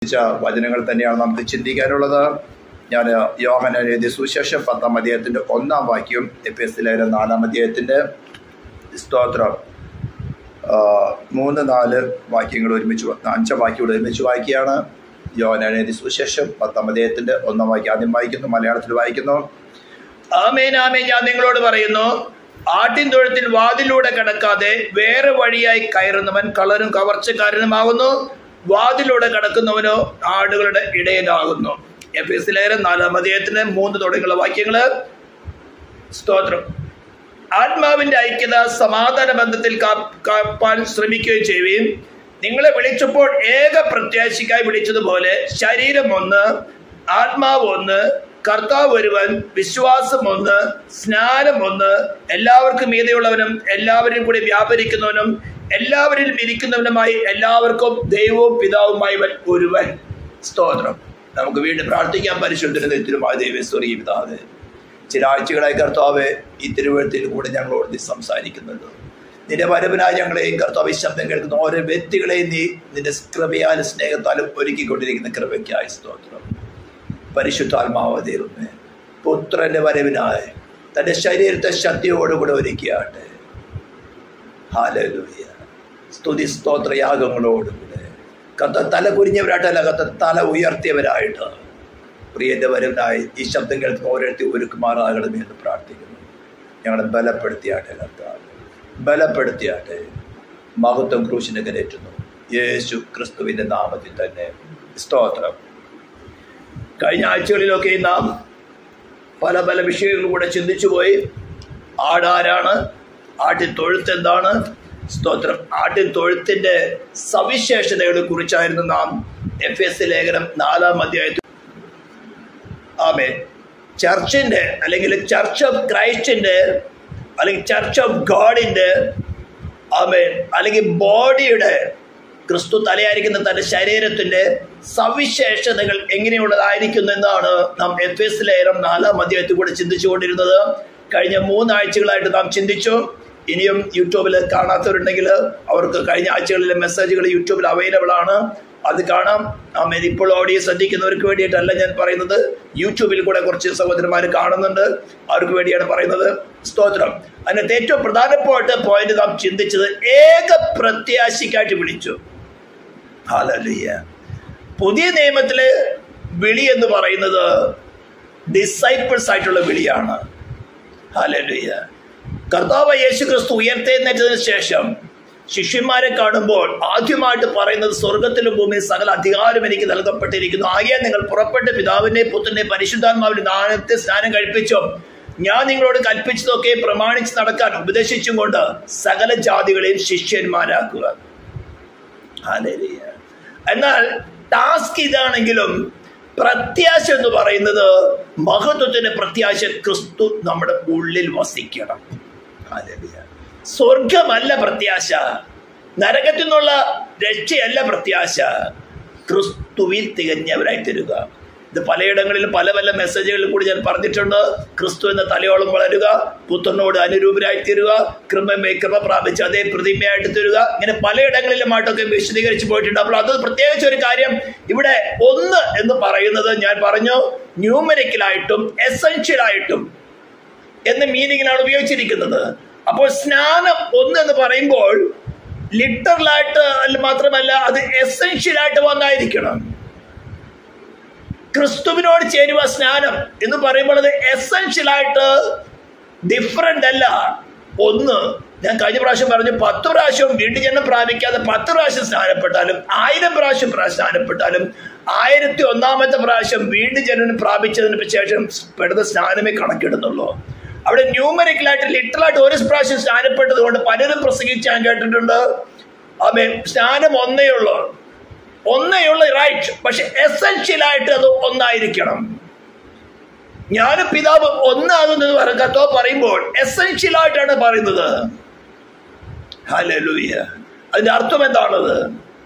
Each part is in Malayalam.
ചിന്തിച്ച വചനങ്ങൾ തന്നെയാണ് നമുക്ക് ചിന്തിക്കാനുള്ളത് ഞാൻ യോഹന എഴുതിയ സുശേഷം പത്താം അധ്യായത്തിൻ്റെ ഒന്നാം വാക്യം എഫ് എസ് ലേഖനം നാലാം അധ്യായത്തിൻ്റെ സ്തോത്രം ആ, മൂന്ന് നാല് വാക്യങ്ങൾ ഒരുമിച്ച് വ- അഞ്ച് വാക്യങ്ങൾ ഒരുമിച്ച് വായിക്കുകയാണ് യോഹന എഴുതിയ സുശേഷം പത്താം അധ്യായത്തിൻ്റെ ഒന്നാം വാക്യം ആദ്യം വായിക്കുന്നു മലയാളത്തിൽ വായിക്കുന്നു ആമേൻ ആമേൻ ഞാൻ നിങ്ങളോട് പറയുന്നു ആട്ടിൻ തൊഴുത്തിൽ വാതിലൂടെ കടക്കാതെ വേറെ വഴിയായി കയറുന്നവൻ കളരും കവർച്ചക്കാരനുമാകുന്നു വാതിലൂടെ കടക്കുന്നവനോ ആടുകളുടെ ഇടയനാകുന്നു എഫ് എസ് ലേഖനം നാലാം അധ്യായത്തിന് മൂന്ന് തുടങ്ങിയുള്ള വാക്യങ്ങള് സ്തോത്രം ആത്മാവിന്റെ ഐക്യത സമാധാന ബന്ധത്തിൽ കാ- കാപ്പാൻ ശ്രമിക്കുകയും ചെയ്യുകയും നിങ്ങളെ വിളിച്ചപ്പോൾ ഏക പ്രത്യാശിക്കായി വിളിച്ചതുപോലെ ശരീരം ഒന്ന് ആത്മാവ് ഒന്ന് കർത്താവ് ഒരുവൻ വിശ്വാസം ഒന്ന് സ്നാനം ഒന്ന് എല്ലാവർക്കും മീതെയുള്ളവനും എല്ലാവരും കൂടി വ്യാപരിക്കുന്നവനും എല്ലാവരിലും ഇരിക്കുന്നവനുമായി എല്ലാവർക്കും ദൈവവും പിതാവുമായവൻ ഒരുവൻ സ്തോത്രം നമുക്ക് വീണ്ടും പ്രാർത്ഥിക്കാൻ പരിശുദ്ധനും നെത്തിലുമായ ദൈവസ്വരീയ പിതാവ് ചില ആഴ്ചകളായി കർത്താവ് ഈ തിരുവഴുത്തിൽ കൂടെ ഞങ്ങളോട് നീ സംസാരിക്കുന്നുണ്ട് നിന്റെ വരവനായി ഞങ്ങളെയും കർത്താവ് ഈ ശബ്ദം കേൾക്കുന്ന ഓരോ വ്യക്തികളെയും നീ നിന്റെ കൃപയാലും സ്നേഹത്താലും ഒരുക്കിക്കൊണ്ടിരിക്കുന്ന കൃപയ്ക്കായി സ്തോത്രം പരിശുദ്ധാത്മാവ് തീർന്ന് പുത്രന്റെ വരവിനായി തന്റെ ശരീരത്തെ ശക്തിയോടുകൂടെ ഒരുക്കിയാട്ടെ ഹാലലൂയ സ്തുതി സ്തോത്രയാഗങ്ങളോടുകൂടെ കത്ത തല കുരിഞ്ഞവരായിട്ടല്ല കത്ത തല ഉയർത്തിയവരായിട്ട് പ്രിയന്റെ വരവിനായി ഈ ശബ്ദം കേൾക്കുന്ന ഓരോരുത്തർ ഒരുക്കുമാറാകണമേ എന്ന് പ്രാർത്ഥിക്കുന്നു ഞങ്ങളെ ബലപ്പെടുത്തിയാട്ടെ കർത്താവ് ബലപ്പെടുത്തിയാട്ടെ മഹത്വം ക്രൂശിനെ കരേറ്റുന്നു യേശു ക്രിസ്തുവിന്റെ നാമത്തിൽ തന്നെ സ്തോത്രം കഴിഞ്ഞ ആഴ്ചകളിലൊക്കെ നാം പല പല വിഷയങ്ങൾ കൂടെ ചിന്തിച്ചു പോയി ആടാരാണ് ആട്ടിൻ തൊഴുത്ത് എന്താണ് സ്തോത്രം ആട്ടിൻ തൊഴുത്തിന്റെ സവിശേഷതകളെ കുറിച്ചായിരുന്നു നാം എഫ് എസ് ലേഖനം നാലാം അധ്യായത്തിൽ ആമേ ചർച്ചിന്റെ അല്ലെങ്കിൽ ചർച്ച് ഓഫ് ക്രൈസ്റ്റിന്റെ അല്ലെങ്കിൽ ചർച്ച് ഓഫ് ഗോഡിന്റെ ആമേ അല്ലെങ്കിൽ ബോഡിയുടെ ക്രിസ്തു തലയായിരിക്കുന്ന തന്റെ ശരീരത്തിന്റെ സവിശേഷതകൾ എങ്ങനെയുള്ളതായിരിക്കുന്നു എന്നാണ് നാം എഫ് എസ് ലേഖനം നാലാം അധ്യായത്തിൽ കൂടെ ചിന്തിച്ചുകൊണ്ടിരുന്നത് കഴിഞ്ഞ മൂന്നാഴ്ചകളായിട്ട് നാം ചിന്തിച്ചു ഇനിയും യൂട്യൂബിൽ കാണാത്തവരുണ്ടെങ്കിൽ അവർക്ക് കഴിഞ്ഞ ആഴ്ചകളിലെ മെസ്സേജുകൾ യൂട്യൂബിൽ അവൈലബിൾ ആണ് അത് കാണാം ആമേൻ ഇപ്പോൾ ഓഡിയോ ശ്രദ്ധിക്കുന്നവർക്ക് വേണ്ടിയിട്ടല്ല ഞാൻ പറയുന്നത് യൂട്യൂബിൽ കൂടെ കുറച്ച് സഹോദരന്മാർ കാണുന്നുണ്ട് അവർക്ക് വേണ്ടിയാണ് പറയുന്നത് സ്തോത്രം അതിനകത്ത് ഏറ്റവും പ്രധാനപ്പെട്ട പോയിന്റ് നാം ചിന്തിച്ചത് ഏക പ്രത്യാശിക്കായിട്ട് വിളിച്ചു ഹാലലുയ്യ പുതിയ നിയമത്തിലെ വിളി എന്ന് പറയുന്നത് ഡിസൈപ്പിൾസ് ആയിട്ടുള്ള വിളിയാണ് ഹാലലുയ്യ കർത്താവ് യേശു ക്രിസ്തു ഉയർത്തെഴുന്നേറ്റതിന് ശേഷം ശിഷ്യന്മാരെ കാണുമ്പോൾ ആദ്യമായിട്ട് പറയുന്നത് സ്വർഗത്തിലും ഭൂമിയിൽ സകല അധികാരം എനിക്ക് നൽകപ്പെട്ടിരിക്കുന്നു ആകെ നിങ്ങൾ പുറപ്പെട്ട് പിതാവിന്റെ പുത്രന്റെ പരിശുദ്ധാത്മാവിന്റെ നാണത്തെ സ്നാനം കഴിപ്പിച്ചോ ഞാൻ നിങ്ങളോട് കൽപ്പിച്ചതൊക്കെ പ്രമാണിച്ച് നടക്കാൻ ഉപദേശിച്ചും കൊണ്ട് സകല ജാതികളെയും ശിഷ്യന്മാരാക്കുക ഹല്ലേലൂയ. എന്നാൽ ടാസ്ക് ഇതാണെങ്കിലും പ്രത്യാശ എന്ന് പറയുന്നത് മഹത്വത്തിന്റെ പ്രത്യാശ ക്രിസ്തു നമ്മുടെ ഉള്ളിൽ വസിക്കണം ഹല്ലേലൂയ. സ്വർഗമല്ല പ്രത്യാശ നരകത്തിൽ നിന്നുള്ള രക്ഷയല്ല പ്രത്യാശ ക്രിസ്തുവിൽ തികഞ്ഞവരായി തരുക ഇത് പലയിടങ്ങളിലും പല പല മെസ്സേജുകളിൽ കൂടി ഞാൻ പറഞ്ഞിട്ടുണ്ട് ക്രിസ്തു എന്ന തലയോളം വളരുക പുത്രനോട് അനുരൂപരായി തീരുക കൃപമേ കൃപ പ്രാപിച്ച് അതേ പ്രതിമയായിട്ട് തരുക ഇങ്ങനെ പലയിടങ്ങളിലുമായിട്ടൊക്കെ വിശദീകരിച്ച് പോയിട്ടുണ്ട് അപ്പോൾ അത് പ്രത്യേകിച്ച് ഒരു കാര്യം ഇവിടെ ഒന്ന് എന്ന് പറയുന്നത് ഞാൻ പറഞ്ഞു ന്യൂമറിക്കലായിട്ടും എസെൻഷ്യലായിട്ടും എന്ന മീനിങ്ങിലാണ് ഉപയോഗിച്ചിരിക്കുന്നത് അപ്പോൾ സ്നാനം ഒന്ന് എന്ന് പറയുമ്പോൾ ലിറ്ററലായിട്ട് അല്ല മാത്രമല്ല അത് എസെൻഷ്യലായിട്ട് വന്നായിരിക്കണം ക്രിസ്തുവിനോട് ചേരുവ സ്നാനം എന്ന് പറയുമ്പോൾ അത് എസെൻഷ്യലായിട്ട് ഡിഫറെന്റ് അല്ല ഒന്ന് ഞാൻ കഴിഞ്ഞ പ്രാവശ്യം പറഞ്ഞു പത്ത് പ്രാവശ്യം വീണ്ടും ജന്മം പ്രാപിക്കാതെ പത്ത് പ്രാവശ്യം സ്നാനപ്പെട്ടാലും ആയിരം പ്രാവശ്യം പ്രാ- സ്നാനപ്പെട്ടാലും ആയിരത്തി ഒന്നാമത്തെ പ്രാവശ്യം വീണ്ടും ജനനം പ്രാപിച്ചതിന് ശേഷം പെടുന്ന സ്നാനമേ കണക്കിടുന്നുള്ളൂ അവിടെ ന്യൂമറിക്കലായിട്ട് ലിറ്ററലായിട്ട് ഒരു പ്രാവശ്യം സ്നാനപ്പെട്ടത് കൊണ്ട് പലരും പ്രസംഗിച്ച് ഞാൻ കേട്ടിട്ടുണ്ട് അതെ സ്നാനം ഒന്നേ ഉള്ളൂ ഒന്നേ ഉള്ളു റൈറ്റ് പക്ഷെ എസെൻഷ്യലായിട്ട് അത് ഒന്നായിരിക്കണം ഞാനും പിതാവ് ഒന്നാകുന്നത് കത്തോ പറയുമ്പോൾ എസെൻഷ്യലായിട്ടാണ് പറയുന്നത് ഹല്ലേലൂയ അതിന്റെ അർത്ഥം എന്താണത്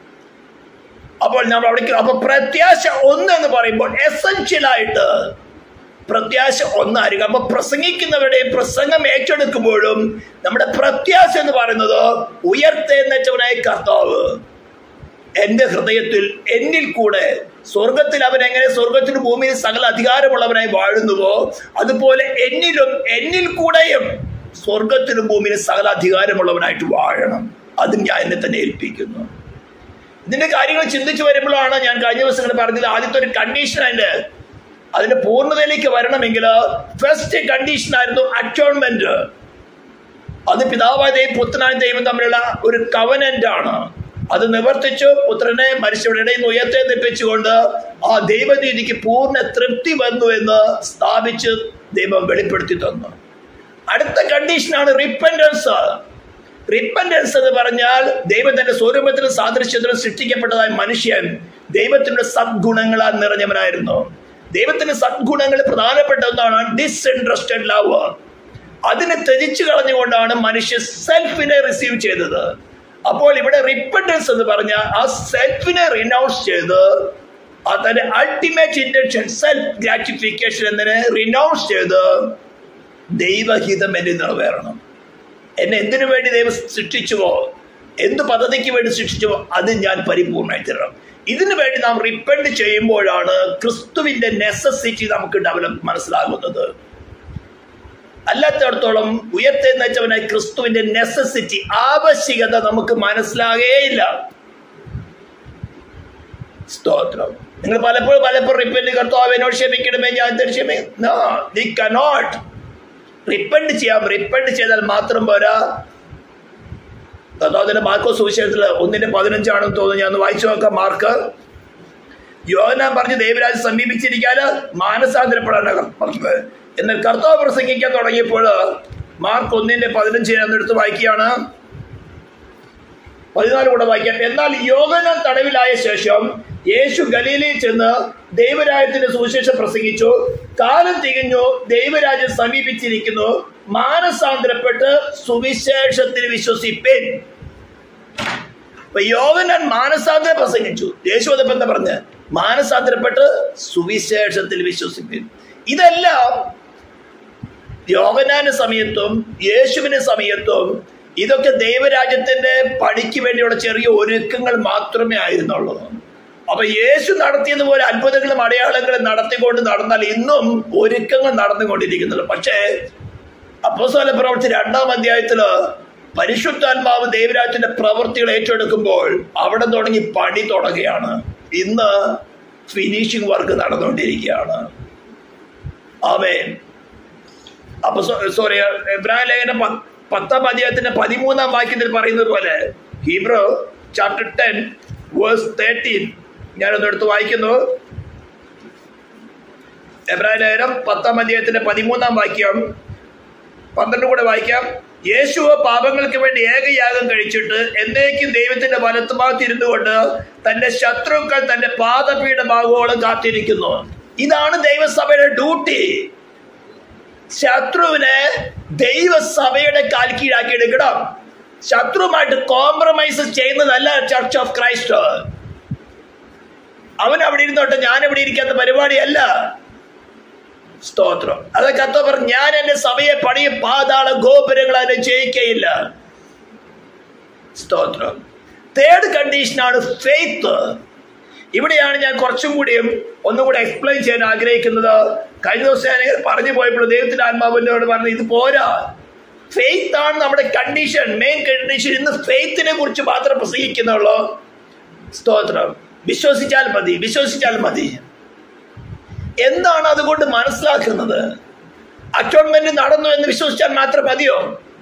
അപ്പോൾ നമ്മൾ അവിടെ അപ്പൊ പ്രത്യാശ ഒന്ന് എന്ന് പറയുമ്പോൾ എസെൻഷ്യലായിട്ട് പ്രത്യാശ ഒന്നായിരിക്കും അപ്പൊ പ്രസംഗിക്കുന്നവരുടെ പ്രസംഗം ഏറ്റെടുക്കുമ്പോഴും നമ്മുടെ പ്രത്യാശ എന്ന് പറയുന്നത് ഉയർത്തെഴുന്നേറ്റവനായ കർത്താവ് എന്റെ ഹൃദയത്തിൽ എന്നിൽ കൂടെ സ്വർഗത്തിൽ അവൻ എങ്ങനെ സ്വർഗത്തിനും ഭൂമിയിൽ സകല അധികാരമുള്ളവനായി വാഴുന്നുവോ അതുപോലെ എന്നിലും എന്നിൽ കൂടെയും സ്വർഗത്തിലും ഭൂമിയിലും സകല അധികാരമുള്ളവനായിട്ട് വാഴണം അതും ഞാൻ എന്നെ തന്നെ ഏൽപ്പിക്കുന്നു ഇതിന്റെ കാര്യങ്ങൾ ചിന്തിച്ചു വരുമ്പോഴാണ് ഞാൻ കഴിഞ്ഞ ദിവസങ്ങൾ പറഞ്ഞത് ആദ്യത്തെ ഒരു കണ്ടീഷൻ അതിന്റെ അതിന്റെ പൂർണ്ണതയിലേക്ക് വരണമെങ്കിൽ ഫസ്റ്റ് കണ്ടീഷൻ ആയിരുന്നു അറ്റോൺമെന്റ് അത് പിതാവായ ദൈവം പുത്രനായ ദൈവം തമ്മിലുള്ള ഒരു കവനന്റ് ആണ് അത് നിവർത്തിച്ചു പുത്രനെ മനുഷ്യരുടെ ഇടയിൽ നിന്ന് ഉയർത്തെന്നിപ്പിച്ചുകൊണ്ട് ആ ദൈവനീതിക്ക് പൂർണ്ണ തൃപ്തി വന്നു എന്ന് സ്ഥാപിച്ച് ദൈവം വെളിപ്പെടുത്തി തന്നു അടുത്ത കണ്ടീഷനാണ് റിപ്പൻഡൻസ് റിപ്പൻഡൻസ് എന്ന് പറഞ്ഞാൽ ദൈവത്തിന്റെ സ്വരൂപത്തിലും സാദൃശ്യത്തിലും സൃഷ്ടിക്കപ്പെട്ടതായ മനുഷ്യൻ ദൈവത്തിന്റെ സദ്ഗുണങ്ങളാൽ നിറഞ്ഞവനായിരുന്നു ദൈവത്തിന്റെ സദ്ഗുണങ്ങൾ പ്രധാനപ്പെട്ട ഒന്നാണ് ഡിസ്ഇൻട്രസ്റ്റഡ് ലവ് അതിനെ ത്യജിച്ചു കളഞ്ഞുകൊണ്ടാണ് മനുഷ്യ സെൽഫിനെ റിസീവ് ചെയ്തത് അപ്പോൾ ഇവിടെ റിപ്പൻഡൻസ് എന്ന് പറഞ്ഞ ആ സെൽഫിനെ റിനൗൺസ് ചെയ്ത് ആ തന്റെ അൾട്ടിമേറ്റ് ഇന്റൻഷൻ സെൽഫ് ഗ്രാറ്റിഫിക്കേഷൻ എന്നതിനെ റിനൗൺസ് ചെയ്ത് ദൈവഹിതം എന്നെ നിറവേറണം എന്നെ എന്തിനു വേണ്ടി ദൈവം സൃഷ്ടിച്ചുവോ എന്ത് പദ്ധതിക്ക് വേണ്ടി സൃഷ്ടിച്ചുവോ അത് ഞാൻ പരിപൂർണമായി തരണം ഇതിനു വേണ്ടി നാം റിപ്പൻഡ് ചെയ്യുമ്പോഴാണ് ക്രിസ്തുവിന്റെ നെസസിറ്റി നമുക്ക് ഡെവലപ്പ് മനസ്സിലാകുന്നത് അല്ലാത്തടത്തോളം ഉയർത്തെന്നവനായി ക്രിസ്തുവിന്റെ നെസസിറ്റി ആവശ്യകത നമുക്ക് മനസ്സിലാകേയില്ല സ്തോത്രം നിങ്ങൾ പലപ്പോഴും പലപ്പോഴും റിപ്പൻഡ് കർത്താവിനോട് ക്ഷമിക്കണമേ ഞാൻ ക്ഷമിക്കും കനോട്ട് റിപ്പൻഡ് ചെയ്യാം റിപ്പൻഡ് ചെയ്താൽ മാത്രം പോരാ കർത്താവിന്റെ മാർക്കോ സുവിശേഷത്തിൽ ഒന്നിന്റെ പതിനഞ്ചാണെന്ന് തോന്നുന്നു ഞാൻ ഒന്ന് വായിച്ചു നോക്കാം മാർക്ക് യോഹനാൻ പറഞ്ഞ് ദൈവരാജ് സമീപിച്ചിരിക്കാൻ മാനസാന്തരപ്പെടാനാണ് പറഞ്ഞത് എന്നാൽ കർത്താവ് പ്രസംഗിക്കാൻ തുടങ്ങിയപ്പോൾ മാർക്ക് ഒന്നിന്റെ പതിനഞ്ച് ഞാൻ എടുത്ത് വായിക്കുകയാണ് പതിനാല് കൂടെ വായിക്കാം എന്നാൽ യോഗനാൻ തടവിലായ ശേഷം യേശു ഗലീലയിൽ ചെന്ന് ദൈവരാജ്യത്തിന്റെ സുവിശേഷം പ്രസംഗിച്ചു കാലം തികഞ്ഞു ദൈവരാജ്യം സമീപിച്ചിരിക്കുന്നു മാനസാന്തരപ്പെട്ട് സുവിശേഷത്തിൽ വിശ്വസിപ്പേൻ അപ്പൊ യോഗനാൻ മാനസാന്തരം പ്രസംഗിച്ചു യേശു അതപ്പം എന്താ പറഞ്ഞ് മാനസാന്തരപ്പെട്ട് സുവിശേഷത്തിൽ വിശ്വസിപ്പേൻ ഇതെല്ലാം യോഗനാന്റെ സമയത്തും യേശുവിന്റെ സമയത്തും ഇതൊക്കെ ദൈവരാജ്യത്തിന്റെ പണിക്ക് വേണ്ടിയുള്ള ചെറിയ ഒരുക്കങ്ങൾ മാത്രമേ ആയിരുന്നുള്ളൂ അപ്പൊ യേശു നടത്തിയതുപോലെ അത്ഭുതങ്ങളും അടയാളങ്ങളും നടത്തിക്കൊണ്ട് നടന്നാൽ ഇന്നും ഒരുക്കങ്ങൾ നടന്നുകൊണ്ടിരിക്കുന്നുള്ളൂ പക്ഷേ അപ്പോസ്തല പ്രവൃത്തി രണ്ടാം അധ്യായത്തില് പരിശുദ്ധാത്മാവ് ദൈവരാജ്യത്തിന്റെ പ്രവൃത്തികൾ ഏറ്റെടുക്കുമ്പോൾ അവിടെ തുടങ്ങി പണി തുടങ്ങുകയാണ് ഇന്ന് ഫിനിഷിംഗ് വർക്ക് നടന്നുകൊണ്ടിരിക്കുകയാണ് ആമേൻ അപ്പൊ സോറി എബ്രാഹിം ലേഖനം പത്താം അധ്യായത്തിന്റെ പതിമൂന്നാം വാക്യത്തിൽ പറയുന്നത് പോലെ Hebrew chapter ten verse thirteen ഞാനൊന്ന് എടുത്ത് വായിക്കുന്നു എബ്രാഹിം ലേഖനം പത്താം അധ്യായത്തിന്റെ പതിമൂന്നാം വാക്യം പന്ത്രണ്ട് കൂടെ വായിക്കാം യേശു പാപങ്ങൾക്ക് വേണ്ടി ഏകയാഗം കഴിച്ചിട്ട് എന്നേക്കും ദൈവത്തിന്റെ വലത്തുഭാഗത്ത് ഇരുന്നുകൊണ്ട് തന്റെ ശത്രുക്കൾ തന്റെ പാദപീഠമാകോളം കാത്തിരിക്കുന്നു ഇതാണ് ദൈവസഭയുടെ ഡ്യൂട്ടി ശത്രുവിനെ ദൈവസഭയുടെ കാൽ കീഴാക്കി എടുക്കണം ശത്രുവുമായിട്ട് കോംപ്രമൈസ് ചെയ്യുന്നതല്ല ചർച്ച് ഓഫ് ക്രൈസ്റ്റ് അവൻ അവിടെ ഇരുന്നോട്ടെ ഞാൻ ഇവിടെ ഇരിക്കാത്ത പരിപാടിയല്ല സ്തോത്രം അതൊക്കെ അത്ത പറഞ്ഞു ഞാൻ എന്റെ സഭയെ പണിയും പാതാള ഗോപുരങ്ങൾ അതിനെ ജയിക്കയില്ല സ്തോത്രം തേർഡ് കണ്ടീഷനാണ് ഫെയ്ത്ത് ഇവിടെയാണ് ഞാൻ കുറച്ചും കൂടിയും ഒന്നും കൂടെ എക്സ്പ്ലെയിൻ ചെയ്യാൻ ആഗ്രഹിക്കുന്നത് കഴിഞ്ഞ ദിവസം ഞാൻ പറഞ്ഞു പോയപ്പോൾ ദൈവത്തിന്റെ ആത്മാവിനോട് പറഞ്ഞു ഇത് പോരാ ഫെയ്ത്ത് ആണ് നമ്മുടെ കണ്ടീഷൻ മെയിൻ കണ്ടീഷൻ ഇന്ന് ഫെയ്ത്തിനെ കുറിച്ച് മാത്രം പ്രസംഗിക്കുന്നുള്ളൂ സ്തോത്രം വിശ്വസിച്ചാൽ മതി വിശ്വസിച്ചാൽ മതി എന്താണ് അതുകൊണ്ട് മനസ്സിലാക്കുന്നത് അറ്റോൺമെന്റ് നടന്നു എന്ന് വിശ്വസിച്ചാൽ മാത്രം മതിയോ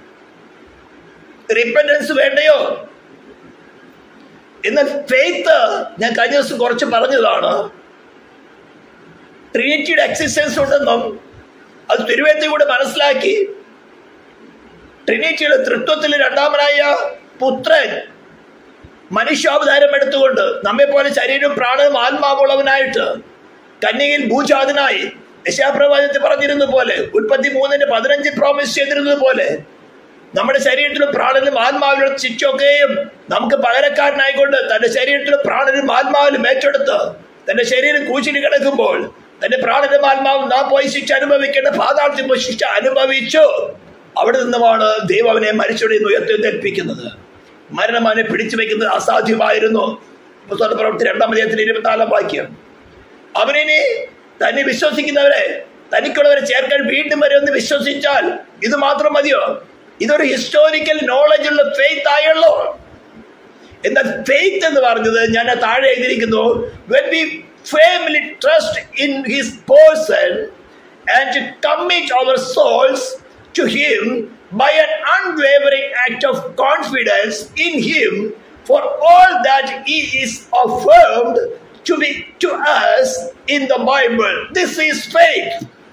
റിപ്പൻഡൻസ് വേണ്ടയോ എന്നാൽ ഫെയ്ത്ത് ഞാൻ കഴിഞ്ഞ ദിവസം കുറച്ച് പറഞ്ഞതാണ് ട്രിനിറ്റിയുടെ എക്സിസ്റ്റൻസ് ഉണ്ടെന്നും അത് തിരുവേത്തി കൂടെ മനസ്സിലാക്കി ട്രിനിറ്റിയുടെ തൃത്വത്തിൽ രണ്ടാമനായ പുത്രൻ മനുഷ്യാവതാരം എടുത്തുകൊണ്ട് നമ്മെ പോലെ ശരീരവും പ്രാണവും ആത്മാവുള്ളവനായിട്ട് കന്യകയിൽ ഭൂജാതനായി യശാപ്രവാചത്തിൽ പറഞ്ഞിരുന്ന പോലെ ഉൽപ്പത്തി മൂന്നിന്റെ പതിനഞ്ച് പ്രോമിസ് ചെയ്തിരുന്നത് പോലെ നമ്മുടെ ശരീരത്തിലും പ്രാണനും ആത്മാവിലും ശിക്ഷയൊക്കെയും നമുക്ക് പകരക്കാരനായിക്കൊണ്ട് തന്റെ ശരീരത്തിലും പ്രാണനും ആത്മാവിലും ഏറ്റെടുത്ത് തന്റെ ശരീരം കൂച്ചിൽ കിടക്കുമ്പോൾ തന്റെ പ്രാണനും ആത്മാവും നാം പോയി ശിക്ഷ അനുഭവിക്കേണ്ട പാതാളത്തിൽ പോയി ശിക്ഷ അനുഭവിച്ചു അവിടെ നിന്നുമാണ് ദൈവം അവനെ മരിച്ചവിടെ നിന്ന് ഉയർത്തെഴുന്നേൽപ്പിക്കുന്നത് മരണം അവനെ പിടിച്ചു വെക്കുന്നത് അസാധ്യമായിരുന്നു പുസ്തക പ്രവൃത്തി രണ്ടാം അധ്യായത്തിൽ ഇരുപത്തിനാലാം വാക്യം അവനിനി തന്നെ വിശ്വസിക്കുന്നവരെ തനിക്കുള്ളവരെ ചേർക്കാൻ വീണ്ടും വരുമെന്ന് വിശ്വസിച്ചാൽ ഇത് മാത്രം മതിയോ ഇതൊരു ഹിസ്റ്റോറിക്കൽ നോളജ് ഉള്ള ഫെയ്ത്ത് ആയുള്ളൂ എന്നാൽ ഫെയ്ത്ത് എന്ന് പറഞ്ഞത് ഞാൻ ആ താഴെ എഴുതിയിരിക്കുന്നു when we firmly trust in his person and to commit our souls to him by an unwavering act of confidence in him for all that he is affirmed to be to us in the Bible. This is faith.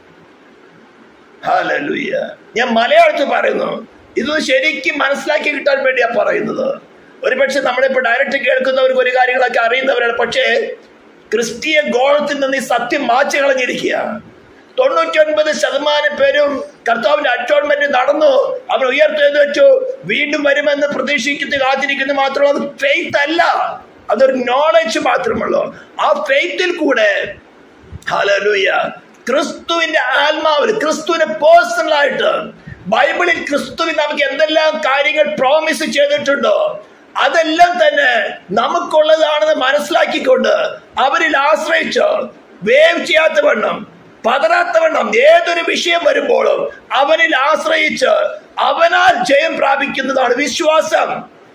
Hallelujah. ഞാൻ മലയാളത്തിൽ പറയുന്നു ഇത് ശരിക്കും മനസ്സിലാക്കി കിട്ടാൻ വേണ്ടിയാ പറയുന്നത് ഒരുപക്ഷെ നമ്മളിപ്പോ ഡയറക്റ്റ് കേൾക്കുന്നവർക്ക് ഒരു കാര്യങ്ങളൊക്കെ അറിയുന്നവരാണ് പക്ഷേ ക്രിസ്തീയ ഗോളത്തിൽ നിന്ന് ഈ സത്യം മാച്ചു കളഞ്ഞിരിക്കുക തൊണ്ണൂറ്റൊൻപത് ശതമാനം പേരും കർത്താവിന്റെ അറ്റോൺമെന്റ് നടന്നു അവർ ഉയർത്തെഴുതി വെച്ചു വീണ്ടും വരുമെന്ന് പ്രതീക്ഷിക്കുന്ന കാത്തിരിക്കുന്ന മാത്രം അത് ഫെയ്ത്ത് അല്ല അതൊരു നോളജ് മാത്രമുള്ളൂ ആ ഫെയ്ത്തിൽ കൂടെ ഹലലൂയ ക്രിസ്തുവിന്റെ ആത്മാവിൽ ക്രിസ്തുവിനെ പേഴ്സണൽ ആയിട്ട് ബൈബിളിൽ ക്രിസ്തുവിൽ നമുക്ക് എന്തെല്ലാം കാര്യങ്ങൾ പ്രോമിസ് ചെയ്തിട്ടുണ്ടോ അതെല്ലാം തന്നെ നമുക്കുള്ളതാണെന്ന് മനസ്സിലാക്കിക്കൊണ്ട് അവരിൽ ആശ്രയിച്ച് വേവ് ചെയ്യാത്ത വണ്ണം പതറാത്ത വണ്ണം ഏതൊരു വിഷയം വരുമ്പോഴും അവനിൽ ആശ്രയിച്ച് അവനാൽ ജയം പ്രാപിക്കുന്നതാണ് വിശ്വാസം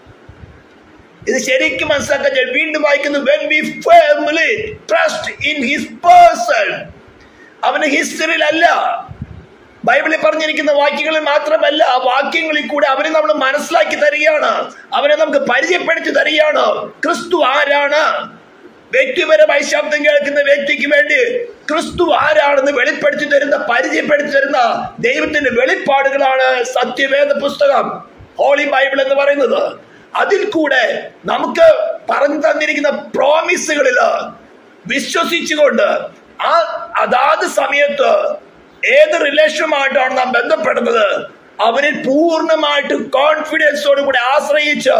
ഇത് ശരിക്കും മനസ്സിലാക്കാൻ ഞാൻ വീണ്ടും വായിക്കുന്നു when we firmly trust in his person അവന് ഹിസ്റ്ററിയിലല്ല ബൈബിളിൽ പറഞ്ഞിരിക്കുന്ന വാക്യങ്ങളിൽ മാത്രമല്ല ആ വാക്യങ്ങളിൽ കൂടെ അവനെ നമ്മൾ മനസ്സിലാക്കി തരികയാണ് അവനെ നമുക്ക് പരിചയപ്പെടുത്തി തരികയാണ് ക്രിസ്തു ആരാണ് വ്യക്തിപരമായി ശബ്ദം കേൾക്കുന്ന വ്യക്തിക്ക് വേണ്ടി ക്രിസ്തു ആരാണെന്ന് വെളിപ്പെടുത്തി തരുന്ന പരിചയപ്പെടുത്തി തരുന്ന ദൈവത്തിന്റെ വെളിപ്പാടുകളാണ് സത്യവേദ പുസ്തകം ഹോളി ബൈബിൾ എന്ന് പറയുന്നത് അതിൽ കൂടെ നമുക്ക് പറഞ്ഞു തന്നിരിക്കുന്ന പ്രോമിസുകളിൽ വിശ്വസിച്ചുകൊണ്ട് ആ അതാത് സമയത്ത് ഏത് റിലേഷനുമായിട്ടാണ് നാം ബന്ധപ്പെടുന്നത് അവനിൽ പൂർണ്ണമായിട്ട് കോൺഫിഡൻസോട് കൂടെ ആശ്രയിച്ച്